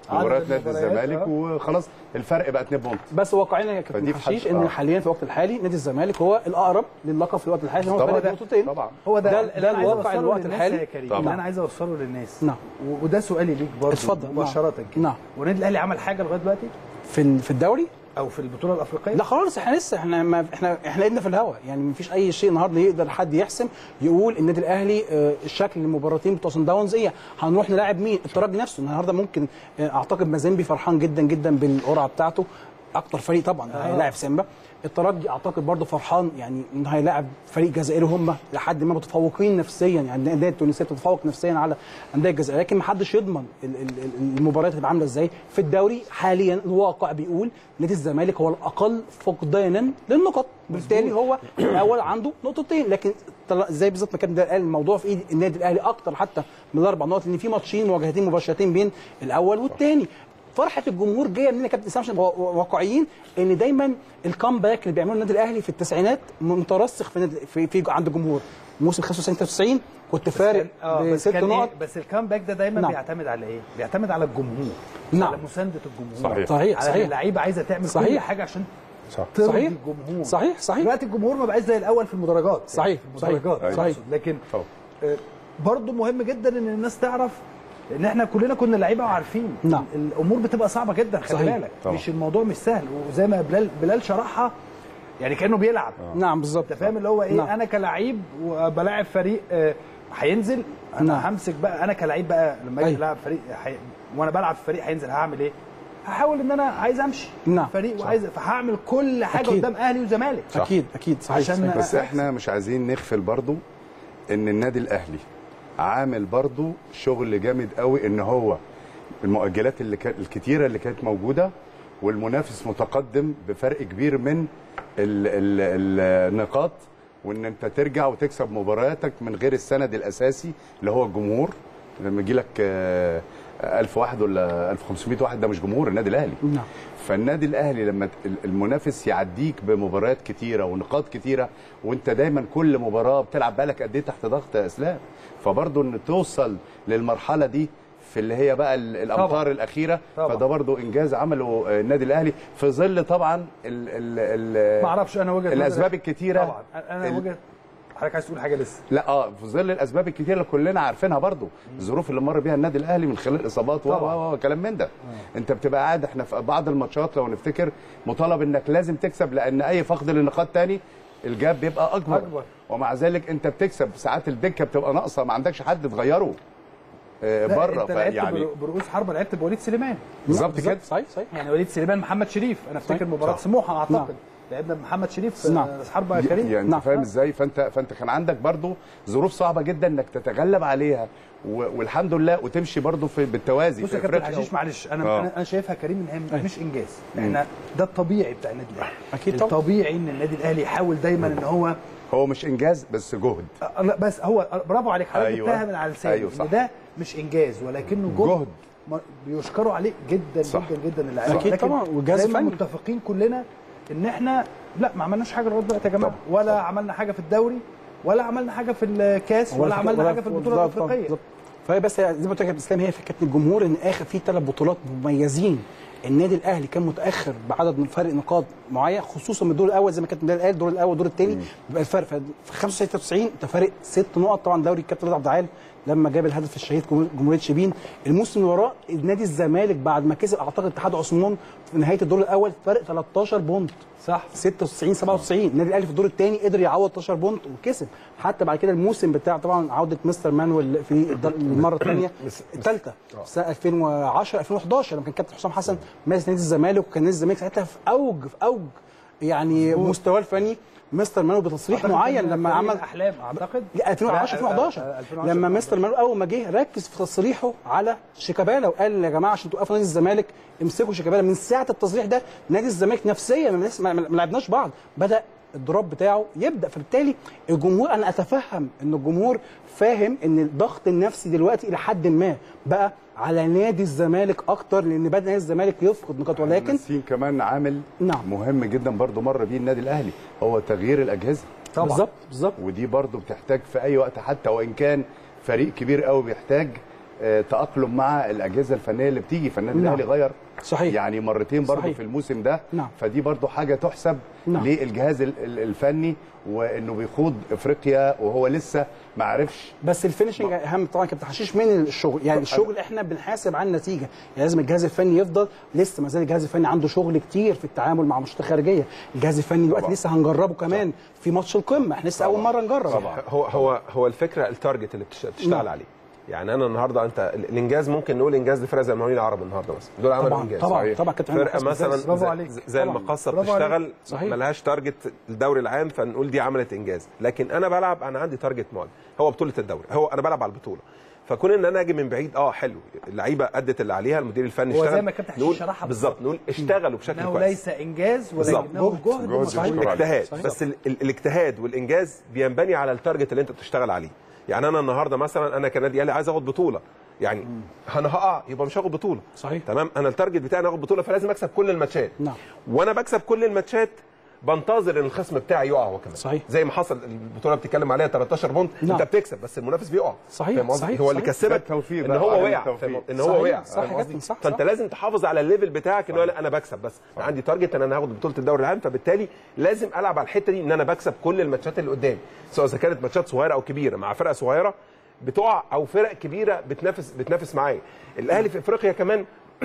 عدد مباريات نادي المباريات، الزمالك آه. وخلاص الفرق بقى 2 بونت بس واقعيا يا فدي كابتن في حشيش حد- ان آه. حاليا في الوقت الحالي نادي الزمالك هو الاقرب للقب في الوقت الحالي هو طبعاً. فرق ده- نقطتين طبعا هو ده ده- اللي ده أنا عايز الواقع أوصله الوقت للناس الحالي. يا كريم طبعاً. اللي انا عايز اوصله للناس نعم. و- وده سؤالي ليك برضه اتفضل. مباشره كده نعم. والنادي الاهلي عمل حاجه لغايه دلوقتي في ال- في الدوري او في البطوله الافريقيه لا خالص احنا لسه احنا ما احنا احنا ايدنا في الهواء يعني ما فيش اي شيء النهارده يقدر حد يحسم يقول النادي الاهلي آه، الشكل المباراتين بتوع سان داونز ايه هنروح نلاعب مين الترجي نفسه النهارده ممكن آه، اعتقد مازيمبي فرحان جدا جدا بالقرعه بتاعته اكتر فريق طبعا آه. هيلاعب سيمبا الترجي اعتقد برضه فرحان يعني انه هيلاعب فريق جزائري هم لحد ما متفوقين نفسيا يعني الانديه التونسيه بتتفوق نفسيا على الانديه الجزائريه لكن ما حدش يضمن ال- ال- ال- المباريات هتبقى عامله ازاي في الدوري حاليا الواقع بيقول نادي الزمالك هو الاقل فقدانا للنقط بالتالي هو الاول عنده نقطتين لكن طلع- زي بالظبط ما كان ده قال الموضوع في ايد النادي الاهلي اكتر حتى من الاربع نقط لان في ماتشين مواجهتين مباشرتين بين الاول والثاني فرحه الجمهور جايه منين يا كابتن اسلام عشان نبقى واقعيين ان دايما الكامباك اللي بيعمله النادي الاهلي في التسعينات مترسخ في, النادي- في, في عند الجمهور موسم 95 96 كنت فارق آه، بس بست كان إيه؟ نقط بس الكامباك ده دايما نعم. بيعتمد على ايه؟ بيعتمد على الجمهور نعم. على مسانده الجمهور صحيح. صحيح، على صحيح. اللعيبه عايزه تعمل صحيح. كل حاجه عشان صح. ترضي صحيح. الجمهور صحيح صحيح دلوقتي الجمهور ما بقاش زي الاول في المدرجات صحيح، في صحيح. المدرجات أيوة. أقصد. صحيح. لكن طبعا. آه، برضو مهم جدا ان الناس تعرف ان احنا كلنا كنا لعيبه وعارفين نعم. الامور بتبقى صعبه جدا خلي صحيح. بالك طبعا. مش الموضوع مش سهل وزي ما بلال بلال شرحها يعني كانه بيلعب نعم بالظبط انت فاهم اللي هو ايه نعم. انا كلعيب وبلاعب فريق آه، هينزل انا نعم. همسك بقى انا كلعيب بقى لما اجي أيوة. العب فريق حي... وانا بلعب في فريق هينزل هعمل ايه؟ هحاول ان انا عايز امشي نعم. فريق وعايز فهعمل كل حاجه أكيد. قدام اهلي وزمالك اكيد اكيد صحيح عشان- صحيح. بس احنا مش عايزين نغفل برضو ان النادي الاهلي عامل برضو شغل جامد قوي ان هو المؤجلات اللي كانت الكتيره اللي كانت موجوده والمنافس متقدم بفرق كبير من ال ال النقاط وان انت ترجع وتكسب مبارياتك من غير السند الاساسي اللي هو الجمهور لما يجي لك 1000 واحد ولا 1500 واحد ده مش جمهور النادي الاهلي نعم فالنادي الاهلي لما ت- المنافس يعديك بمباريات كتيره ونقاط كتيره وانت دايما كل مباراه بتلعب بالك قد ايه تحت ضغط يا اسلام فبرضه ان توصل للمرحله دي في اللي هي بقى ال- الامطار طبعاً. الاخيره طبعاً. فده برضه انجاز عمله آه، النادي الاهلي في ظل طبعا ال ال ال ما اعرفش انا وجهه الاسباب نظري- الكتيره طبعا انا ال- وجهه حضرتك عايز تقول حاجه لسه لا اه في ظل الاسباب الكتيره اللي كلنا عارفينها برضو الظروف اللي مر بيها النادي الاهلي من خلال الاصابات و طبعاً. و و كلام من ده انت بتبقى قاعد احنا في بعض الماتشات لو نفتكر مطالب انك لازم تكسب لان اي فقد للنقاط تاني الجاب بيبقى اكبر أكبر. ومع ذلك انت بتكسب ساعات الدكه بتبقى ناقصه ما عندكش حد تغيره آه لا، بره انت لعبت يعني بر- برؤوس حربه لعبت بوليد سليمان بالظبط كده صحيح صحيح يعني وليد سليمان محمد شريف انا افتكر صحيح. مباراه صح. سموحه اعتقد نعم. لعبنا بمحمد شريف نعم. راس حربه كريم يعني نعم. انت فاهم ازاي فانت فانت كان عندك برضو ظروف صعبه جدا انك تتغلب عليها و- والحمد لله وتمشي برضو في بالتوازي بص في يا كابتن أفريقيا. حشيش معلش انا آه. انا انا شايفها كريم ان هي أيوة. مش انجاز احنا ده الطبيعي بتاع النادي الاهلي أكيد طبعا. الطبيعي ان النادي الاهلي يحاول دايما ان هو هو مش انجاز بس جهد أه، لا بس هو برافو عليك حضرتك أيوة. جبتها من على لساني أيوة، صح. ان ده مش انجاز ولكنه جهد, جهد. ما- بيشكروا عليه جدا صح. جدا جدا اللاعبين أكيد لكن طبعا، والجهاز دايما الفني. متفقين كلنا ان احنا لا ما عملناش حاجه لغايه دلوقتي يا جماعه ولا عملنا حاجه في الدوري ولا عملنا حاجه في الكاس ولا, عملنا حاجه في البطوله بالظبط، الافريقيه بالظبط. فهي بس زي ما قلت لك يا اسلام هي فكره الجمهور ان اخر في ثلاث بطولات مميزين النادي الاهلي كان متاخر بعدد من فرق نقاط معين خصوصا من الدور الاول زي ما كانت بلال قال الدور الاول والدور الثاني بيبقى الفرق في 95 انت فارق ست نقط طبعا دوري الكابتن رضا عبد العال لما جاب الهدف الشهيد جمهور- جمهوريه شبين الموسم اللي وراه نادي الزمالك بعد ما كسب اعتقد اتحاد عثمان في نهايه الدور الاول فرق 13 بونت صح 96 97 النادي الاهلي في الدور الثاني قدر يعوض 13 بونت وكسب حتى بعد كده الموسم بتاع طبعا عوده مستر مانويل في الدر- المره الثانيه الثالثه في سنه 2010 2011 لما كان كابتن حسام حسن ماسك نادي الزمالك وكان نادي الزمالك ساعتها في اوج في اوج يعني مستواه الفني مستر مانويل بتصريح أعتقد معين كان لما فريق عمل الاحلام اعتقد لا 2010 لا، 2011 آه، 2010 لما مستر مانويل اول ما جه ركز في تصريحه على شيكابالا وقال يا جماعه عشان توقفوا نادي الزمالك امسكوا شيكابالا من ساعه التصريح ده نادي الزمالك نفسيا ما لسه- ما ما لعبناش بعض بدا الدروب بتاعه يبدا فبالتالي الجمهور انا اتفهم ان الجمهور فاهم ان الضغط النفسي دلوقتي الى حد ما بقى على نادي الزمالك اكتر لان بدا نادي الزمالك يفقد نقاط ولكن ناسيين كمان عامل نعم. مهم جدا برضو مر بيه النادي الاهلي هو تغيير الاجهزه طبعا. بالظبط بالظبط ودي برضو بتحتاج في اي وقت حتى وان كان فريق كبير قوي بيحتاج آه، تاقلم مع الاجهزه الفنيه اللي بتيجي فالنادي نعم. الاهلي غير صحيح. يعني مرتين برضه صحيح. في الموسم ده نعم. فدي برضه حاجه تحسب نعم. للجهاز ال- ال- الفني وانه بيخوض افريقيا وهو لسه ما عرفش بس الفينشنج اهم طبعا كابتن حشيش من الشغل يعني الشغل احنا بنحاسب على النتيجه يعني لازم الجهاز الفني يفضل لسه ما زال الجهاز الفني عنده شغل كتير في التعامل مع ماتشات خارجيه الجهاز الفني دلوقتي طبعا. لسه هنجربه كمان في ماتش القمه احنا لسه اول مره نجرب طبعا. هو هو هو الفكره التارجت اللي بتش- بتشتغل نعم. عليه يعني انا النهارده انت ال- الانجاز ممكن نقول انجاز لفرقه زي المقاولين العرب النهارده مثلا دول عملوا طبعا انجاز طبعا صحيح. طبعا كابتن فرقه حسن مثلا إزاز. برافو زي- عليك. زي طبعاً. المقاصه برافو عليك. بتشتغل صحيح. ملهاش تارجت الدوري العام فنقول دي عملت انجاز لكن انا بلعب انا عندي تارجت معين هو بطوله الدوري هو انا بلعب على البطوله فكون ان انا اجي من بعيد اه حلو اللعيبه ادت اللي عليها المدير الفني هو زي اشتغل ما كابتن حشيش نقول شرحها بالظبط نقول اشتغلوا بشكل انه كويس ليس انجاز بالظبط. ولكنه جهد جهد صحيح. مشكور. اجتهاد صحيح. بس ال ال الاجتهاد والانجاز بينبني على التارجت اللي انت بتشتغل عليه يعني انا النهارده مثلا انا كنادي اهلي عايز اخد بطوله يعني انا هقع يبقى مش هاخد بطوله صحيح. تمام انا التارجت بتاعي انا اخد بطوله فلازم اكسب كل الماتشات نعم. وانا بكسب كل الماتشات بنتظر ان الخصم بتاعي يقع هو كمان صحيح. زي ما حصل البطوله بتتكلم عليها 13 بونت نعم. انت بتكسب بس المنافس بيقع صحيح، فاهم قصدي؟ صحيح، هو اللي صحيح. كسبك ده التوفيق ان بقى، هو عدم وقع التوفيق. فاهم؟ ان هو صحيح، وقع صح فاهم يا قصدي؟ كابتن، صح، فانت صح. لازم تحافظ على الليفل بتاعك ان هو لا، انا بكسب بس عندي تارجت ان انا هاخد بطوله الدوري العام فبالتالي لازم العب على الحته دي ان انا بكسب كل الماتشات اللي قدامي سواء اذا كانت ماتشات صغيره او كبيره مع فرقه صغيره بتقع او فرق كبيره بتنافس بتنافس معايا الاهلي في افريقيا كمان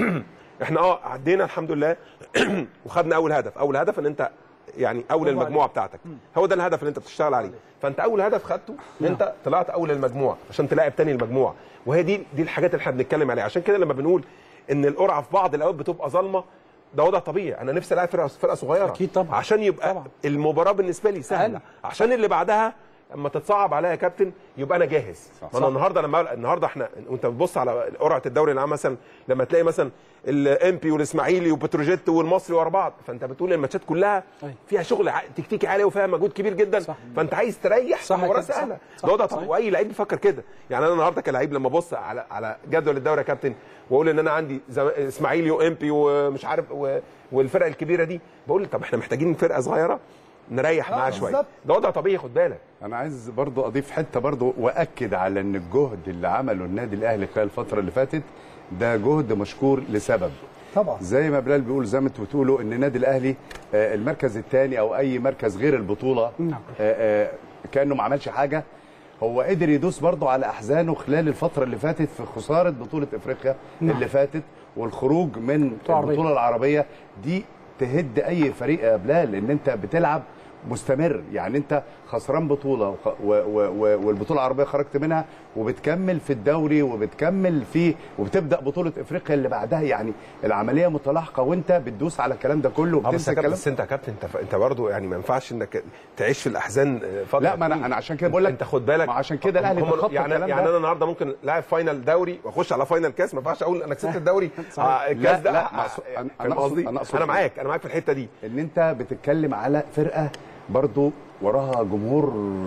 احنا اه عدينا الحمد لله وخدنا اول هدف اول هدف ان انت يعني اول برافو المجموعه بتاعتك هو ده الهدف اللي انت بتشتغل عليه فانت اول هدف خدته ان انت طلعت اول المجموعه عشان تلاعب تاني المجموعه وهي دي دي الحاجات اللي احنا بنتكلم عليها عشان كده لما بنقول ان القرعه في بعض الاوقات بتبقى ظالمه ده وضع طبيعي انا نفسي العب فرقه فرقه صغيره أكيد طبعا. عشان يبقى طبعا. المباراه بالنسبه لي سهله أقل. عشان اللي بعدها اما تتصعب عليا يا كابتن يبقى انا جاهز ما انا النهارده لما النهارده احنا وانت بتبص على قرعه الدوري العام مثلا لما تلاقي مثلا الامبي والاسماعيلي وبتروجيت والمصري ورا بعض فانت بتقول الماتشات كلها أيوة. فيها شغل ع- تكتيكي عالي وفيها مجهود كبير جدا صح. فانت عايز تريح صح في يا مباراه كابتن، صح. سهله صح. ده وضع صحيح. طبيعي واي لعيب بيفكر كده يعني انا النهارده كلاعب لما ابص على على جدول الدوري يا كابتن واقول ان انا عندي زم- اسماعيلي وامبي ومش عارف و... والفرق الكبيره دي بقول طب احنا محتاجين فرقه صغيره نريح آه، معاها شويه بالظبط. ده وضع طبيعي خد بالك انا عايز برضو اضيف حته برضو واكد على ان الجهد اللي عمله النادي الاهلي خلال الفتره اللي فاتت ده جهد مشكور لسبب طبعا زي ما بلال بيقول زي ما انتوا بتقولوا ان النادي الاهلي آه، المركز الثاني او اي مركز غير البطوله نعم. آه، آه، كانه ما عملش حاجه هو قدر يدوس برضه على احزانه خلال الفتره اللي فاتت في خساره بطوله افريقيا نعم. اللي فاتت والخروج من بطولة عربية. البطوله العربيه دي تهد اي فريق يا بلال ان انت بتلعب مستمر يعني انت خسران بطوله وخ- و و و والبطوله العربيه خرجت منها وبتكمل في الدوري وبتكمل في وبتبدا بطوله افريقيا اللي بعدها يعني العمليه متلاحقه وانت بتدوس على الكلام ده كله اه بس وبتنسى يا كابتن الكلام بس انت يا كابتن انت انت برضه يعني ما ينفعش انك تعيش في الاحزان فتره لا ما انا طويلة. انا عشان كده بقول لك انت خد بالك ما عشان كده الاهلي هم- بيخطط يعني الكلام يعني ده. انا النهارده ممكن لاعب فاينل دوري واخش على فاينل كاس ما ينفعش اقول انا كسبت الدوري آه، الكاس لا، ده لا، آه، ما أقصد- فاهم أنا- أنا أقصد- قصدي؟ أنا أقصد انا كده. معاك انا معاك في الحته دي ان انت بتتكلم على فرقه برضو وراها جمهور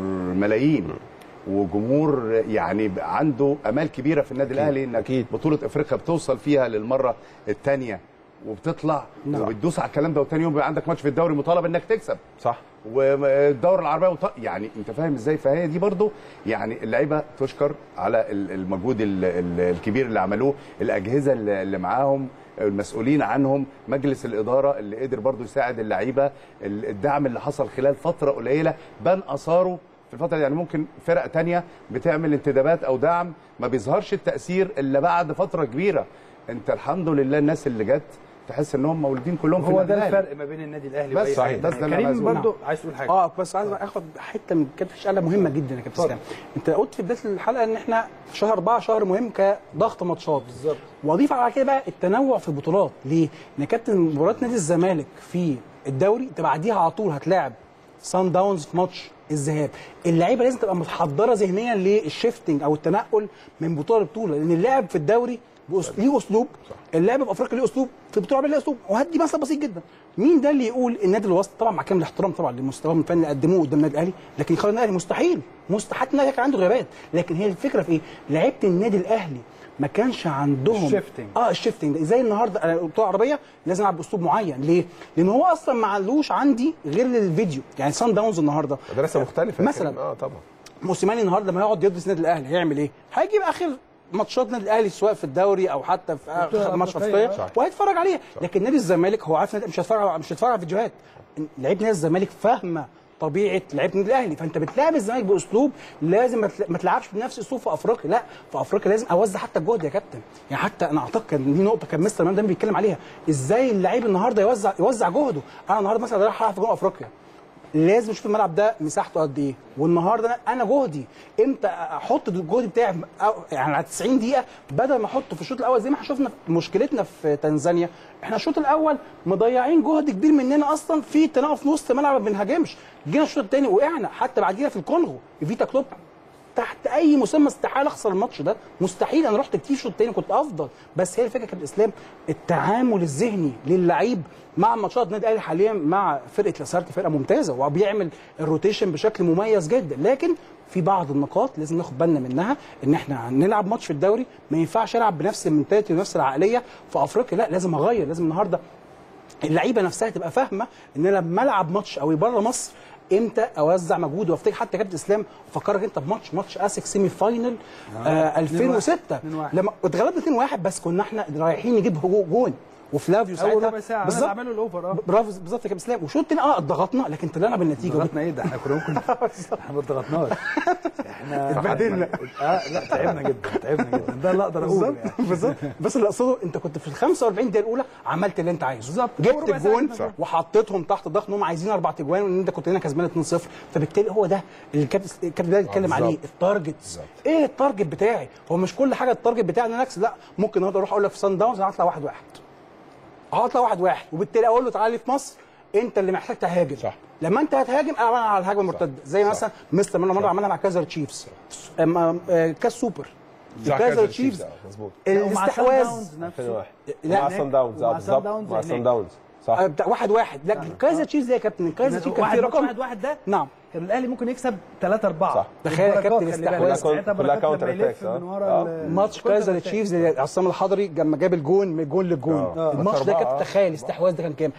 ملايين وجمهور يعني عنده امال كبيره في النادي الاهلي انك أكيد. بطوله افريقيا بتوصل فيها للمره الثانيه وبتطلع نعم. وبتدوس على الكلام ده وتاني يوم بيبقى عندك ماتش في الدوري مطالب انك تكسب صح والدوري العربيه وط... يعني انت فاهم ازاي فهي دي برضو يعني اللعيبه تشكر على ال- المجهود ال- ال- الكبير اللي عملوه الاجهزه اللي اللي معاهم المسؤولين عنهم مجلس الاداره اللي قدر برضو يساعد اللعيبه ال- الدعم اللي حصل خلال فتره قليله بان اثاره في الفتره دي يعني ممكن فرق تانية بتعمل انتدابات او دعم ما بيظهرش التاثير الا بعد فتره كبيره انت الحمد لله الناس اللي جت تحس انهم مولودين كلهم في هو النادي ده الأهلي. الفرق ما بين النادي الاهلي بس واي صحيح، حاجة بس ده اللي أنا عايز كريم أقوله. برضو عايز تقول حاجه اه بس عايز اخد حته من كابتن شقله مهمه جدا يا كابتن اسلام انت قلت في بدايه الحلقه ان احنا شهر اربعه شهر مهم كضغط ماتشات بالظبط. واضيف على كده بقى التنوع في البطولات ليه؟ ان كابتن مباراه نادي الزمالك في الدوري انت بعديها على طول هتلاعب سان داونز في ماتش الذهاب اللعيبه لازم تبقى متحضره ذهنيا للشيفتنج او التنقل من بطوله لبطوله لان اللاعب في الدوري بأس- ليه اسلوب اللاعب في افريقيا ليه اسلوب في البطوله العربيه ليه اسلوب وهدي مثل بسيط جدا مين ده اللي يقول النادي الوسط طبعا مع كامل الاحترام طبعا لمستواهم الفني اللي قدموه قدام النادي الاهلي لكن يخرج النادي الاهلي مستحيل مستحيل النادي كان عنده غيابات لكن هي الفكره في ايه؟ لعيبه النادي الاهلي ما كانش عندهم الشيفتنج. اه الشيفتنج زي النهارده انا البطوله العربيه لازم العب باسلوب معين ليه؟ لان هو اصلا ما عندوش عندي غير الفيديو يعني سان داونز النهارده مدرسه مختلفه يا مثلاً. كريم. اه طبعا موسيماني النهارده لما يقعد يدرس النادي الاهلي هيعمل ايه؟ هيجيب اخر ماتشات النادي الاهلي سواء في الدوري او حتى في آخر ماتش أفريقية. افريقيا وهيتفرج عليها لكن نادي الزمالك هو عارف إن مش هيتفرج مش هيتفرج على فيديوهات لعيب نادي الزمالك فاهمه طبيعه لعيبه النادي الاهلي فانت بتلاعب الزمالك باسلوب لازم ما تلا- ما تلعبش بنفس اسلوب في افريقيا لا في افريقيا لازم اوزع حتى الجهد يا كابتن يعني حتى انا اعتقد كان دي نقطه كان مستر مان دايما بيتكلم عليها ازاي اللعيب النهارده يوزع يوزع جهده انا النهارده مثلا رايح العب في جنوب افريقيا لازم اشوف الملعب ده مساحته قد ايه والنهارده أنا- انا جهدي امتى احط الجهد بتاعي أو- يعني على 90 دقيقه بدل ما احطه في الشوط الاول زي ما احنا شفنا في مشكلتنا في تنزانيا احنا الشوط الاول مضيعين جهد كبير مننا اصلا في تناقض في نص الملعب ما بنهاجمش جينا الشوط الثاني وقعنا حتى بعديها في الكونغو فيتا كلوب تحت اي مسمى استحاله اخسر الماتش ده مستحيل انا رحت كتير الشوط الثاني كنت افضل بس هي الفكره كانت الاسلام التعامل الذهني للعيب مع ماتشات النادي الاهلي حاليا مع فرقه لاسارتي فرقه ممتازه وبيعمل الروتيشن بشكل مميز جدا لكن في بعض النقاط لازم ناخد بالنا منها ان احنا هنلعب ماتش في الدوري ما ينفعش العب بنفس المنتاليتي ونفس العقليه في افريقيا لا لازم اغير لازم النهارده اللعيبه نفسها تبقى فاهمه ان انا لما العب ماتش او بره مصر امتى اوزع مجهود وافتكر حتى كابتن اسلام فكرك انت بماتش ماتش اسك سيمي فاينل آه 2006 2-1. لما اتغلبنا 2-1 بس كنا احنا رايحين نجيب هجو- جون وفلافيو ساعتها اول ربع ساعه انا اللي بالظبط عملوا الاوفر اه برافو بالظبط يا كابتن اسلام والشوط الثاني اه ضغطنا لكن طلعنا بالنتيجه ضغطنا ايه ده احنا كنا ممكن احنا ما ضغطناش احنا اتبهدلنا. اه لا تعبنا جدا تعبنا جدا ده اللي اقدر اقوله بالظبط يعني بالظبط بس اللي اقصده انت كنت في ال 45 دقيقه الاولى عملت اللي انت عايزه بالظبط. جبت وربع ساعة الجون جبنا جون. وحطيتهم تحت ضغط انهم عايزين اربع تجوان وان انت كنت هنا كسبان 2-0 فبالتالي هو ده اللي الكابتن الكابتن ده بيتكلم بالظبط. عليه التارجت ايه التارجت بتاعي هو مش كل حاجه التارجت بتاعي ان انا اكسب لا ممكن النهارده اروح اقول لك في سان داونز انا هطلع واحد واحد هطلع واحد واحد وبالتالي اقول له تعالى في مصر انت اللي محتاج تهاجم صح. لما انت هتهاجم انا على الهجمه المرتده زي مثلا مستر مره مره عملها مع كايزر تشيفز أما- آه، كاس سوبر بتاع كايزر كايزر تشيفز تشيفز، آه، مظبوط. ومع الاستحواذ سان داونز نفسه 2001 لا، مع هناك. سان داونز اه ومع سان بالظبط داونز مع هناك. سان داونز صح آه، بتاع واحد واحد لا كايزر تشيفز ده يا كابتن الكايزر تشيفز كان واحد في ماتش رقم واحد واحد ده نعم كان الاهلي ممكن يكسب 3 4 صح. تخيل يا كابتن الاستحواذ. ساعتها كلها بركات counter لما يلف attacks، آه. من ورا آه. ال- ماتش counter كايزر attack. تشيفز عصام الحضري لما جاب الجون من جون للجون آه. الماتش ده أربعة. كابتن تخيل الاستحواذ ده كان كام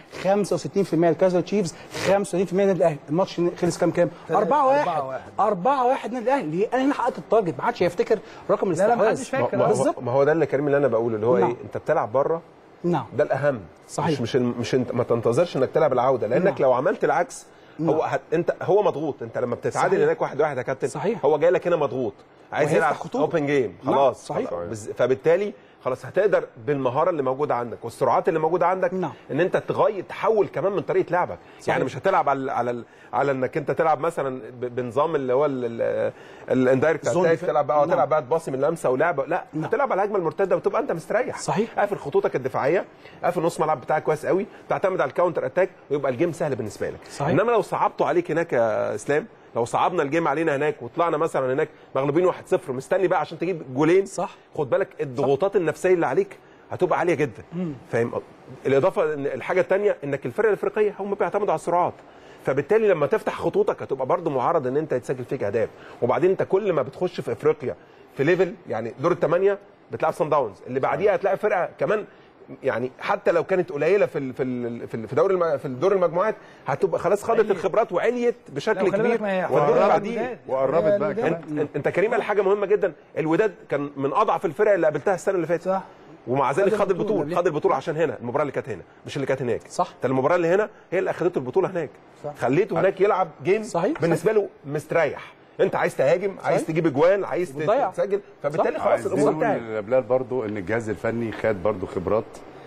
65% الكايزر تشيفز 65% النادي الاهلي الماتش خلص كام كام 4 1 4-1. 4 1 النادي الاهلي ليه انا هنا حققت التارجت ما حدش هيفتكر رقم لا، محدش الاستحواذ فاكر. ما هو- بالظبط ما هو ده اللي كريم اللي انا بقوله اللي هو نعم. ايه انت بتلعب بره نعم ده الاهم صحيح. مش مش مش انت ما تنتظرش انك تلعب العوده لانك نعم. لو عملت العكس هو هت... انت هو مضغوط انت لما بتتعادل صحيح. هناك واحد واحد يا كابتن صحيح. هو جاي لك هنا مضغوط عايز وهيفتح يلعب خطوط. اوبن جيم نعم، خلاص صحيح. خلاص. بز- فبالتالي خلاص هتقدر بالمهاره اللي موجوده عندك والسرعات اللي موجوده عندك نعم. ان انت تغير تحول كمان من طريقه لعبك صحيح. يعني مش هتلعب على على على انك انت تلعب مثلا ب- بنظام اللي هو الاندايركت زون اتاك ديف- تلعب بقى نعم. تلعب بقى تباصي من لمسه ولعبه لا نعم. هتلعب على الهجمه المرتده وتبقى انت مستريح صحيح. قافل خطوطك الدفاعيه قافل نص ملعب بتاعك كويس قوي تعتمد على الكاونتر اتاك ويبقى الجيم سهل بالنسبه لك صحيح. انما لو صعبته عليك هناك يا اسلام لو صعبنا الجيم علينا هناك وطلعنا مثلا هناك مغلوبين 1-0 مستني بقى عشان تجيب جولين صح. خد بالك الضغوطات النفسيه اللي عليك هتبقى عاليه جدا فاهم الاضافه ان الحاجه الثانيه انك الفرق الافريقيه هم بيعتمدوا على السرعات فبالتالي لما تفتح خطوطك هتبقى برضو معرض ان انت يتسجل فيك اهداف وبعدين انت كل ما بتخش في افريقيا في ليفل يعني دور الثمانيه بتلعب سان داونز اللي بعديها هتلاقي فرقه كمان يعني حتى لو كانت قليله في ال في ال في ال- في دوري الم- في دور المجموعات هتبقى خلاص خدت عليت. الخبرات وعليت بشكل لا، وخلي بالك كبير ما هي والدور اللي وقربت بعديه الوداد. وقربت هي بقى الوداد. كمان. انت انت كريم قال حاجه مهمه جدا الوداد كان من اضعف الفرق اللي قابلتها السنه اللي فاتت صح. ومع ذلك خد خد البطولة. البطوله ليه؟ خد البطوله عشان هنا المباراه اللي كانت هنا مش اللي كانت هناك صح. انت المباراه اللي هنا هي اللي اخذته البطوله هناك صح. خليته هناك يلعب جيم صحيح. بالنسبه له مستريح انت عايز تهاجم عايز تجيب اجوان عايز ت- وتضيع. تسجل فبالتالي خلاص عايزين الامور نقول انتهت لبلال برضو ان الجهاز الفني خد برضو خبرات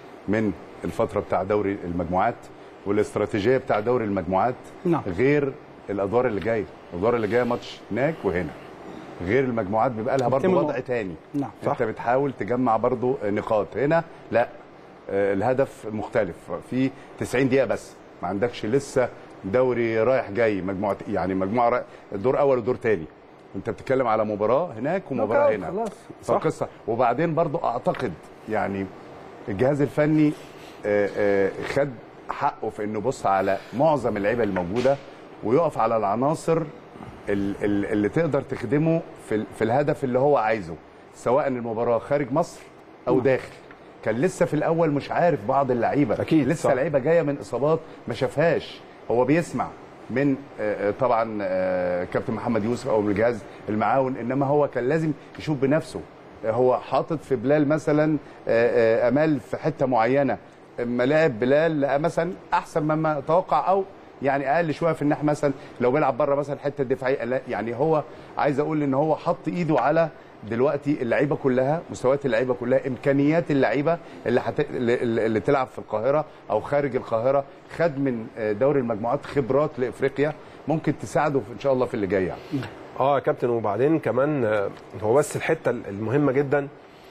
من الفتره بتاع دوري المجموعات والاستراتيجيه بتاع دوري المجموعات نعم. غير الادوار اللي جايه الادوار اللي جايه ماتش هناك وهنا غير المجموعات بيبقى لها برضو بتتم وضع النقط. تاني نعم. انت بتحاول تجمع برضو نقاط هنا لا آه، الهدف مختلف في 90 دقيقه بس ما عندكش لسه دوري رايح جاي مجموعه يعني مجموعه رايح دور اول ودور تاني انت بتتكلم على مباراه هناك ومباراه نوك أوت، هنا خلاص. فالقصه وبعدين برضو اعتقد يعني الجهاز الفني آه، آه، خد حقه في انه يبص على معظم اللعيبه الموجوده ويقف على العناصر ال- ال- اللي تقدر تخدمه في ال- في الهدف اللي هو عايزه سواء المباراه خارج مصر او داخل كان لسه في الاول مش عارف بعض اللعيبه أكيد، لسه صح. لعيبه جايه من اصابات ما شافهاش هو بيسمع من آه، آه، طبعا آه، كابتن محمد يوسف او من الجهاز المعاون انما هو كان لازم يشوف بنفسه هو حاطط في بلال مثلا آه، آه، امال في حته معينه اما لعب بلال لقى مثلا احسن مما توقع او يعني اقل شويه في الناحيه مثلا لو بيلعب بره مثلا الحته الدفاعيه لا، يعني هو عايز اقول ان هو حط ايده على دلوقتي اللعيبه كلها مستويات اللعيبه كلها امكانيات اللعيبه اللي, حت... اللي, اللي تلعب في القاهره او خارج القاهره خد من آه، دوري المجموعات خبرات لافريقيا ممكن تساعده في ان شاء الله في اللي جاي يعني. اه يا كابتن وبعدين كمان آه، هو بس الحته المهمه جدا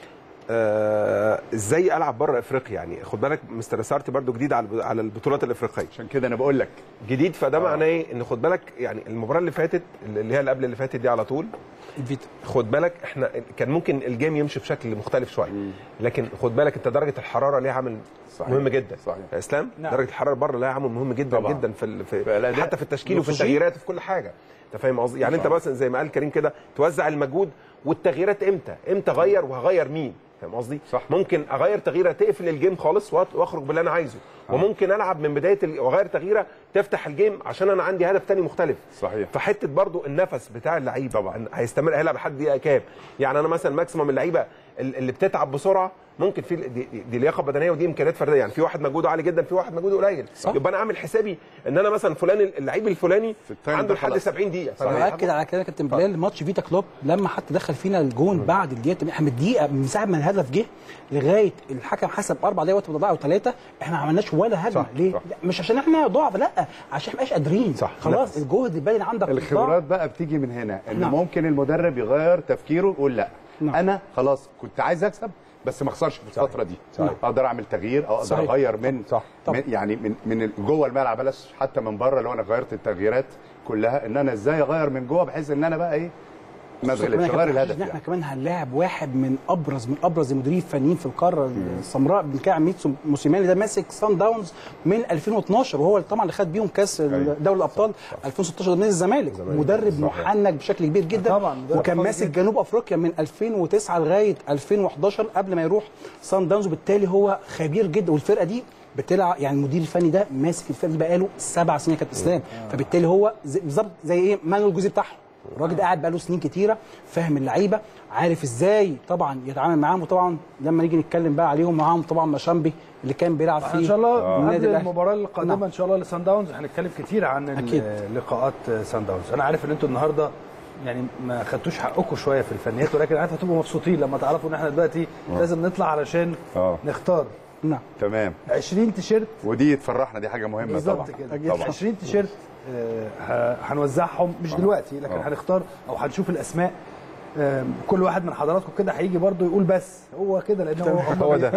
آه، ازاي العب بره افريقيا يعني خد بالك مستر سارتي برضو جديد على على البطولات الافريقيه عشان كده انا بقول لك جديد فده معناه ايه ان خد بالك يعني المباراه اللي فاتت اللي هي اللي قبل اللي فاتت دي على طول الفيتا خد بالك احنا كان ممكن الجيم يمشي بشكل مختلف شويه لكن خد بالك انت درجه الحراره ليها عامل صحيح. مهم جدا صحيح. يا اسلام نعم. درجه الحراره بره لها عامل مهم جدا طبعا. جدا في, ال- في في الأداء. حتى في التشكيل وفي النسوجية. التغييرات وفي كل حاجه انت فاهم قصدي يعني انت طبعا. مثلا زي ما قال كريم كده توزع المجهود والتغييرات امتى امتى اغير وهغير مين فاهم قصدي صح. ممكن اغير تغييره تقفل الجيم خالص وأت- واخرج باللي انا عايزه وممكن العب من بدايه ال- واغير تغييره تفتح الجيم عشان انا عندي هدف تاني مختلف صحيح. فحته برضو النفس بتاع اللعيب طبعا هيستمر هيلعب لحد دقيقه كام يعني انا مثلا ماكسيمم اللعيبه ال- اللي بتتعب بسرعه ممكن في دي, دي, دي لياقه بدنيه ودي امكانيات فرديه يعني في واحد مجهوده عالي جدا في واحد مجهوده قليل صح. يبقى انا عامل حسابي ان انا مثلا فلان اللعيب الفلاني في التايم عنده ده لحد خلاص. 70 دقيقه صحيح. فأنا باكد على كده كابتن بلال ماتش فيتا كلوب لما حتى دخل فينا الجون بعد الدقيقه احنا من الدقيقه من ساعه ما الهدف جه لغايه الحكم حسب اربع دقايق وقت بضاعه او ثلاثه احنا ما عملناش ولا هجمه صح، ليه؟ صح. لا مش عشان احنا ضعف لا عشان احنا مش قادرين صح، خلاص نفس. الجهد باين عندك الخبرات بقى بتيجي من هنا ان نعم. ممكن المدرب يغير تفكيره ويقول لا نعم. انا خلاص كنت عايز اكسب بس ما اخسرش في الفتره دي صحيح. اقدر اعمل تغيير او اقدر صحيح. اغير من, صح. من يعني من من ال- جوه الملعب بلاش حتى من بره لو انا غيرت التغييرات كلها ان انا ازاي اغير من جوه بحيث ان انا بقى ايه ما خصوصاً اتغلبش كمان غير يا كابتن الهدف حشيش إن احنا يعني. كمان هنلاعب واحد من ابرز من ابرز المديرين الفنيين في القاره السمراء بنتكلم ميتسو موسيماني ده ماسك سان داونز من 2012 وهو طبعا اللي خد بيهم كاس دوري الابطال 2016 ضمن الزمالك مدرب محنك بشكل كبير جدا طبعاً، مدرب وكان قوي ماسك جداً. جنوب افريقيا من 2009 لغايه 2011 قبل ما يروح سان داونز وبالتالي هو خبير جدا والفرقه دي بتلعب يعني المدير الفني ده ماسك الفرقه دي بقاله سبع سنين يا كابتن اسلام فبالتالي هو زي- بالظبط زي ايه مانويل جوزي بتاعهم الراجل ده قاعد بقاله سنين كتيره فاهم اللعيبه عارف ازاي طبعا يتعامل معاهم وطبعا لما نيجي نتكلم بقى عليهم معاهم طبعا مشامبي اللي كان بيلعب فيه ان شاء الله النادي قبل الأهلي. المباراه القادمه نعم. ان شاء الله لسان داونز هنتكلم كتير عن أكيد. ال- لقاءات سان داونز انا عارف ان انتوا النهارده يعني ما خدتوش حقكم شويه في الفنيات ولكن عارف هتبقوا مبسوطين لما تعرفوا ان احنا دلوقتي لازم نطلع علشان آه. نختار نعم تمام 20 تيشيرت ودي تفرحنا دي حاجه مهمه بالظبط طبعا كده أكيد. طبعا 20 تيشيرت آه، ه- هنوزعهم مش دلوقتي لكن آه. هنختار او هنشوف الاسماء آه، كل واحد من حضراتكم كده هيجي برضه يقول بس هو كده لان هو هو ده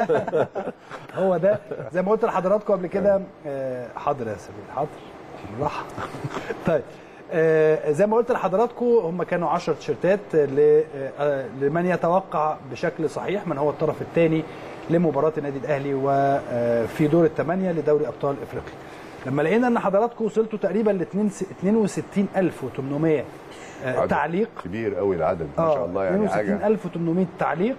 هو ده زي ما قلت لحضراتكم قبل كده آه، حاضر يا سبيل حاضر بالراحه طيب آه، زي ما قلت لحضراتكم هم كانوا 10 تيشيرتات ل- آه، لمن يتوقع بشكل صحيح من هو الطرف الثاني لمباراه النادي الاهلي وفي دور الثمانيه لدوري ابطال افريقيا لما لقينا ان حضراتكم وصلتوا تقريبا ل 62800 آه، عدد تعليق كبير قوي العدد ما شاء الله يعني حاجه 62800 تعليق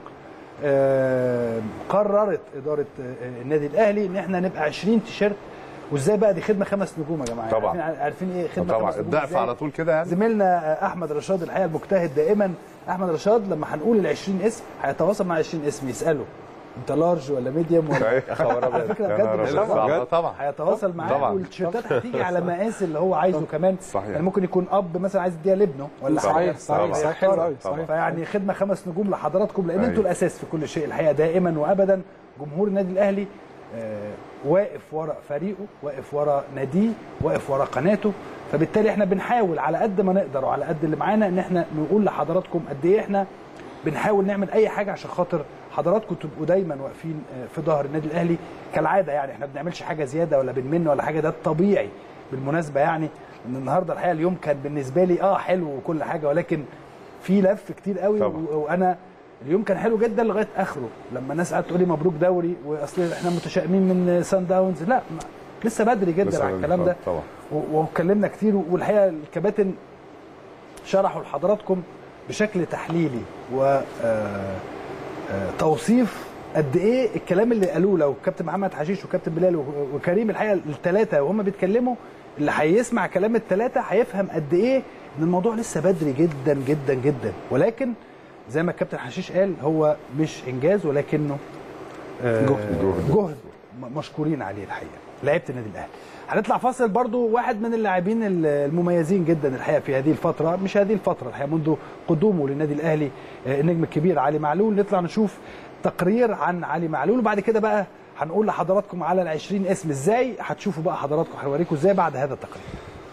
آه، قررت اداره آه، النادي الاهلي ان احنا نبقى 20 تيشيرت وازاي بقى دي خدمه خمس نجوم يا جماعه طبعا. عارفين, عارفين ايه خدمه طبعا خمس نجوم الضعف إزاي؟ على طول كده يعني زميلنا آه، احمد رشاد الحقيقه المجتهد دائما احمد رشاد لما هنقول ال 20 اسم هيتواصل مع 20 اسم يساله انت لارج ولا ميديوم ولا صحيح. على فكره يا بجد نهار مش أبيض. طبعا. طبعا طبعا هيتواصل معاه طبعا. والتيشيرتات هتيجي على مقاس اللي هو عايزه كمان صحيح. يعني ممكن يكون اب مثلا عايز يديها لابنه ولا صحيح. حاجه صحيح طبعا. صحيح حلو قوي طبعا. صحيح فيعني خدمه خمس نجوم لحضراتكم لان أيوة. انتوا الاساس في كل شيء الحقيقه دائما وابدا جمهور النادي الاهلي آه، واقف ورا فريقه واقف ورا ناديه واقف ورا قناته فبالتالي احنا بنحاول على قد ما نقدر وعلى قد اللي معانا ان احنا نقول لحضراتكم قد ايه احنا بنحاول نعمل اي حاجه عشان خاطر حضراتكم تبقوا دايما واقفين آه، في ظهر النادي الاهلي كالعاده يعني احنا ما بنعملش حاجه زياده ولا بنمن ولا حاجه ده الطبيعي بالمناسبه يعني ان النهارده الحقيقه اليوم كان بالنسبه لي اه حلو وكل حاجه ولكن في لف كتير قوي طبعا. و- وانا اليوم كان حلو جدا لغايه اخره لما الناس قعدت تقول لي مبروك دوري واصل احنا متشائمين من سان داونز لا ما لسه بدري جدا لسه على بدري. الكلام ده طبعا. و- واتكلمنا كتير والحقيقه الكباتن شرحوا لحضراتكم بشكل تحليلي و آه، آه، توصيف قد ايه الكلام اللي قالوه لو كابتن محمد حشيش وكابتن بلال و- وكريم الحقيقه الثلاثه وهم بيتكلموا اللي هيسمع كلام الثلاثه هيفهم قد ايه ان الموضوع لسه بدري جدا جدا جدا ولكن زي ما الكابتن حشيش قال هو مش انجاز ولكنه آه، جهد. جهد م- مشكورين عليه الحقيقه لعيبه النادي الاهلي هنطلع فاصل برضو واحد من اللاعبين ال- المميزين جدا الحقيقه في هذه الفتره مش هذه الفتره الحقيقه منذ قدومه للنادي الاهلي آه، النجم الكبير علي معلول نطلع نشوف تقرير عن علي معلول وبعد كده بقى هنقول لحضراتكم على ال 20 اسم ازاي هتشوفوا بقى حضراتكم هنوريكم ازاي بعد هذا التقرير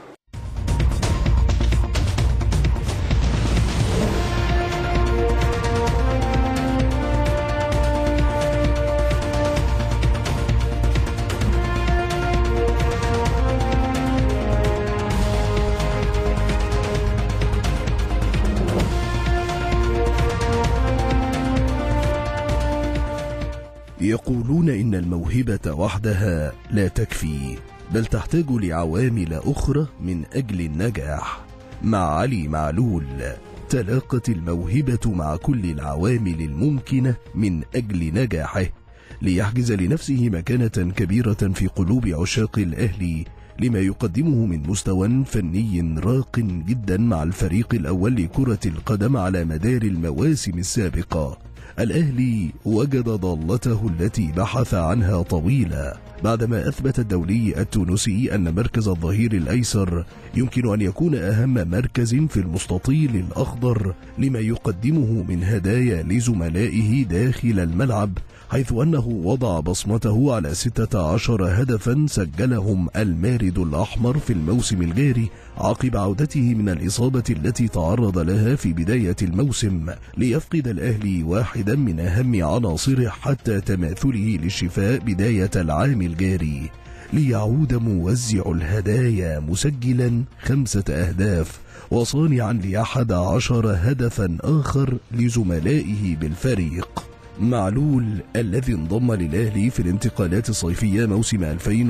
يقولون إن الموهبة وحدها لا تكفي بل تحتاج لعوامل أخرى من أجل النجاح مع علي معلول تلاقت الموهبة مع كل العوامل الممكنة من أجل نجاحه ليحجز لنفسه مكانة كبيرة في قلوب عشاق الأهلي لما يقدمه من مستوى فني راق جدا مع الفريق الأول لكرة القدم على مدار المواسم السابقة الأهلي وجد ضالته التي بحث عنها طويلا بعدما أثبت الدولي التونسي أن مركز الظهير الأيسر يمكن أن يكون أهم مركز في المستطيل الأخضر لما يقدمه من هدايا لزملائه داخل الملعب حيث أنه وضع بصمته على 16 هدفا سجلهم المارد الأحمر في الموسم الجاري عقب عودته من الإصابة التي تعرض لها في بداية الموسم ليفقد الأهلي واحدا من أهم عناصره حتى تماثله للشفاء بداية العام الجاري ليعود موزع الهدايا مسجلا خمسة أهداف وصانعا لأحد عشر هدفا آخر لزملائه بالفريق معلول الذي انضم للأهلي في الانتقالات الصيفية موسم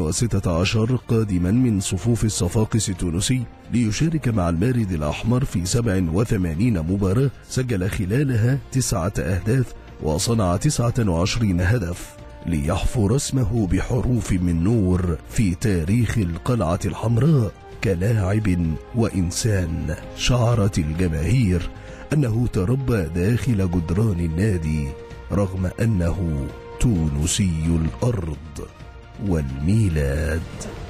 2016 قادما من صفوف الصفاقس التونسي ليشارك مع المارد الأحمر في 87 مباراة سجل خلالها تسعة أهداف وصنع 29 هدف ليحفر اسمه بحروف من نور في تاريخ القلعة الحمراء كلاعب وإنسان شعرت الجماهير أنه تربى داخل جدران النادي رغم أنه تونسي الأرض والميلاد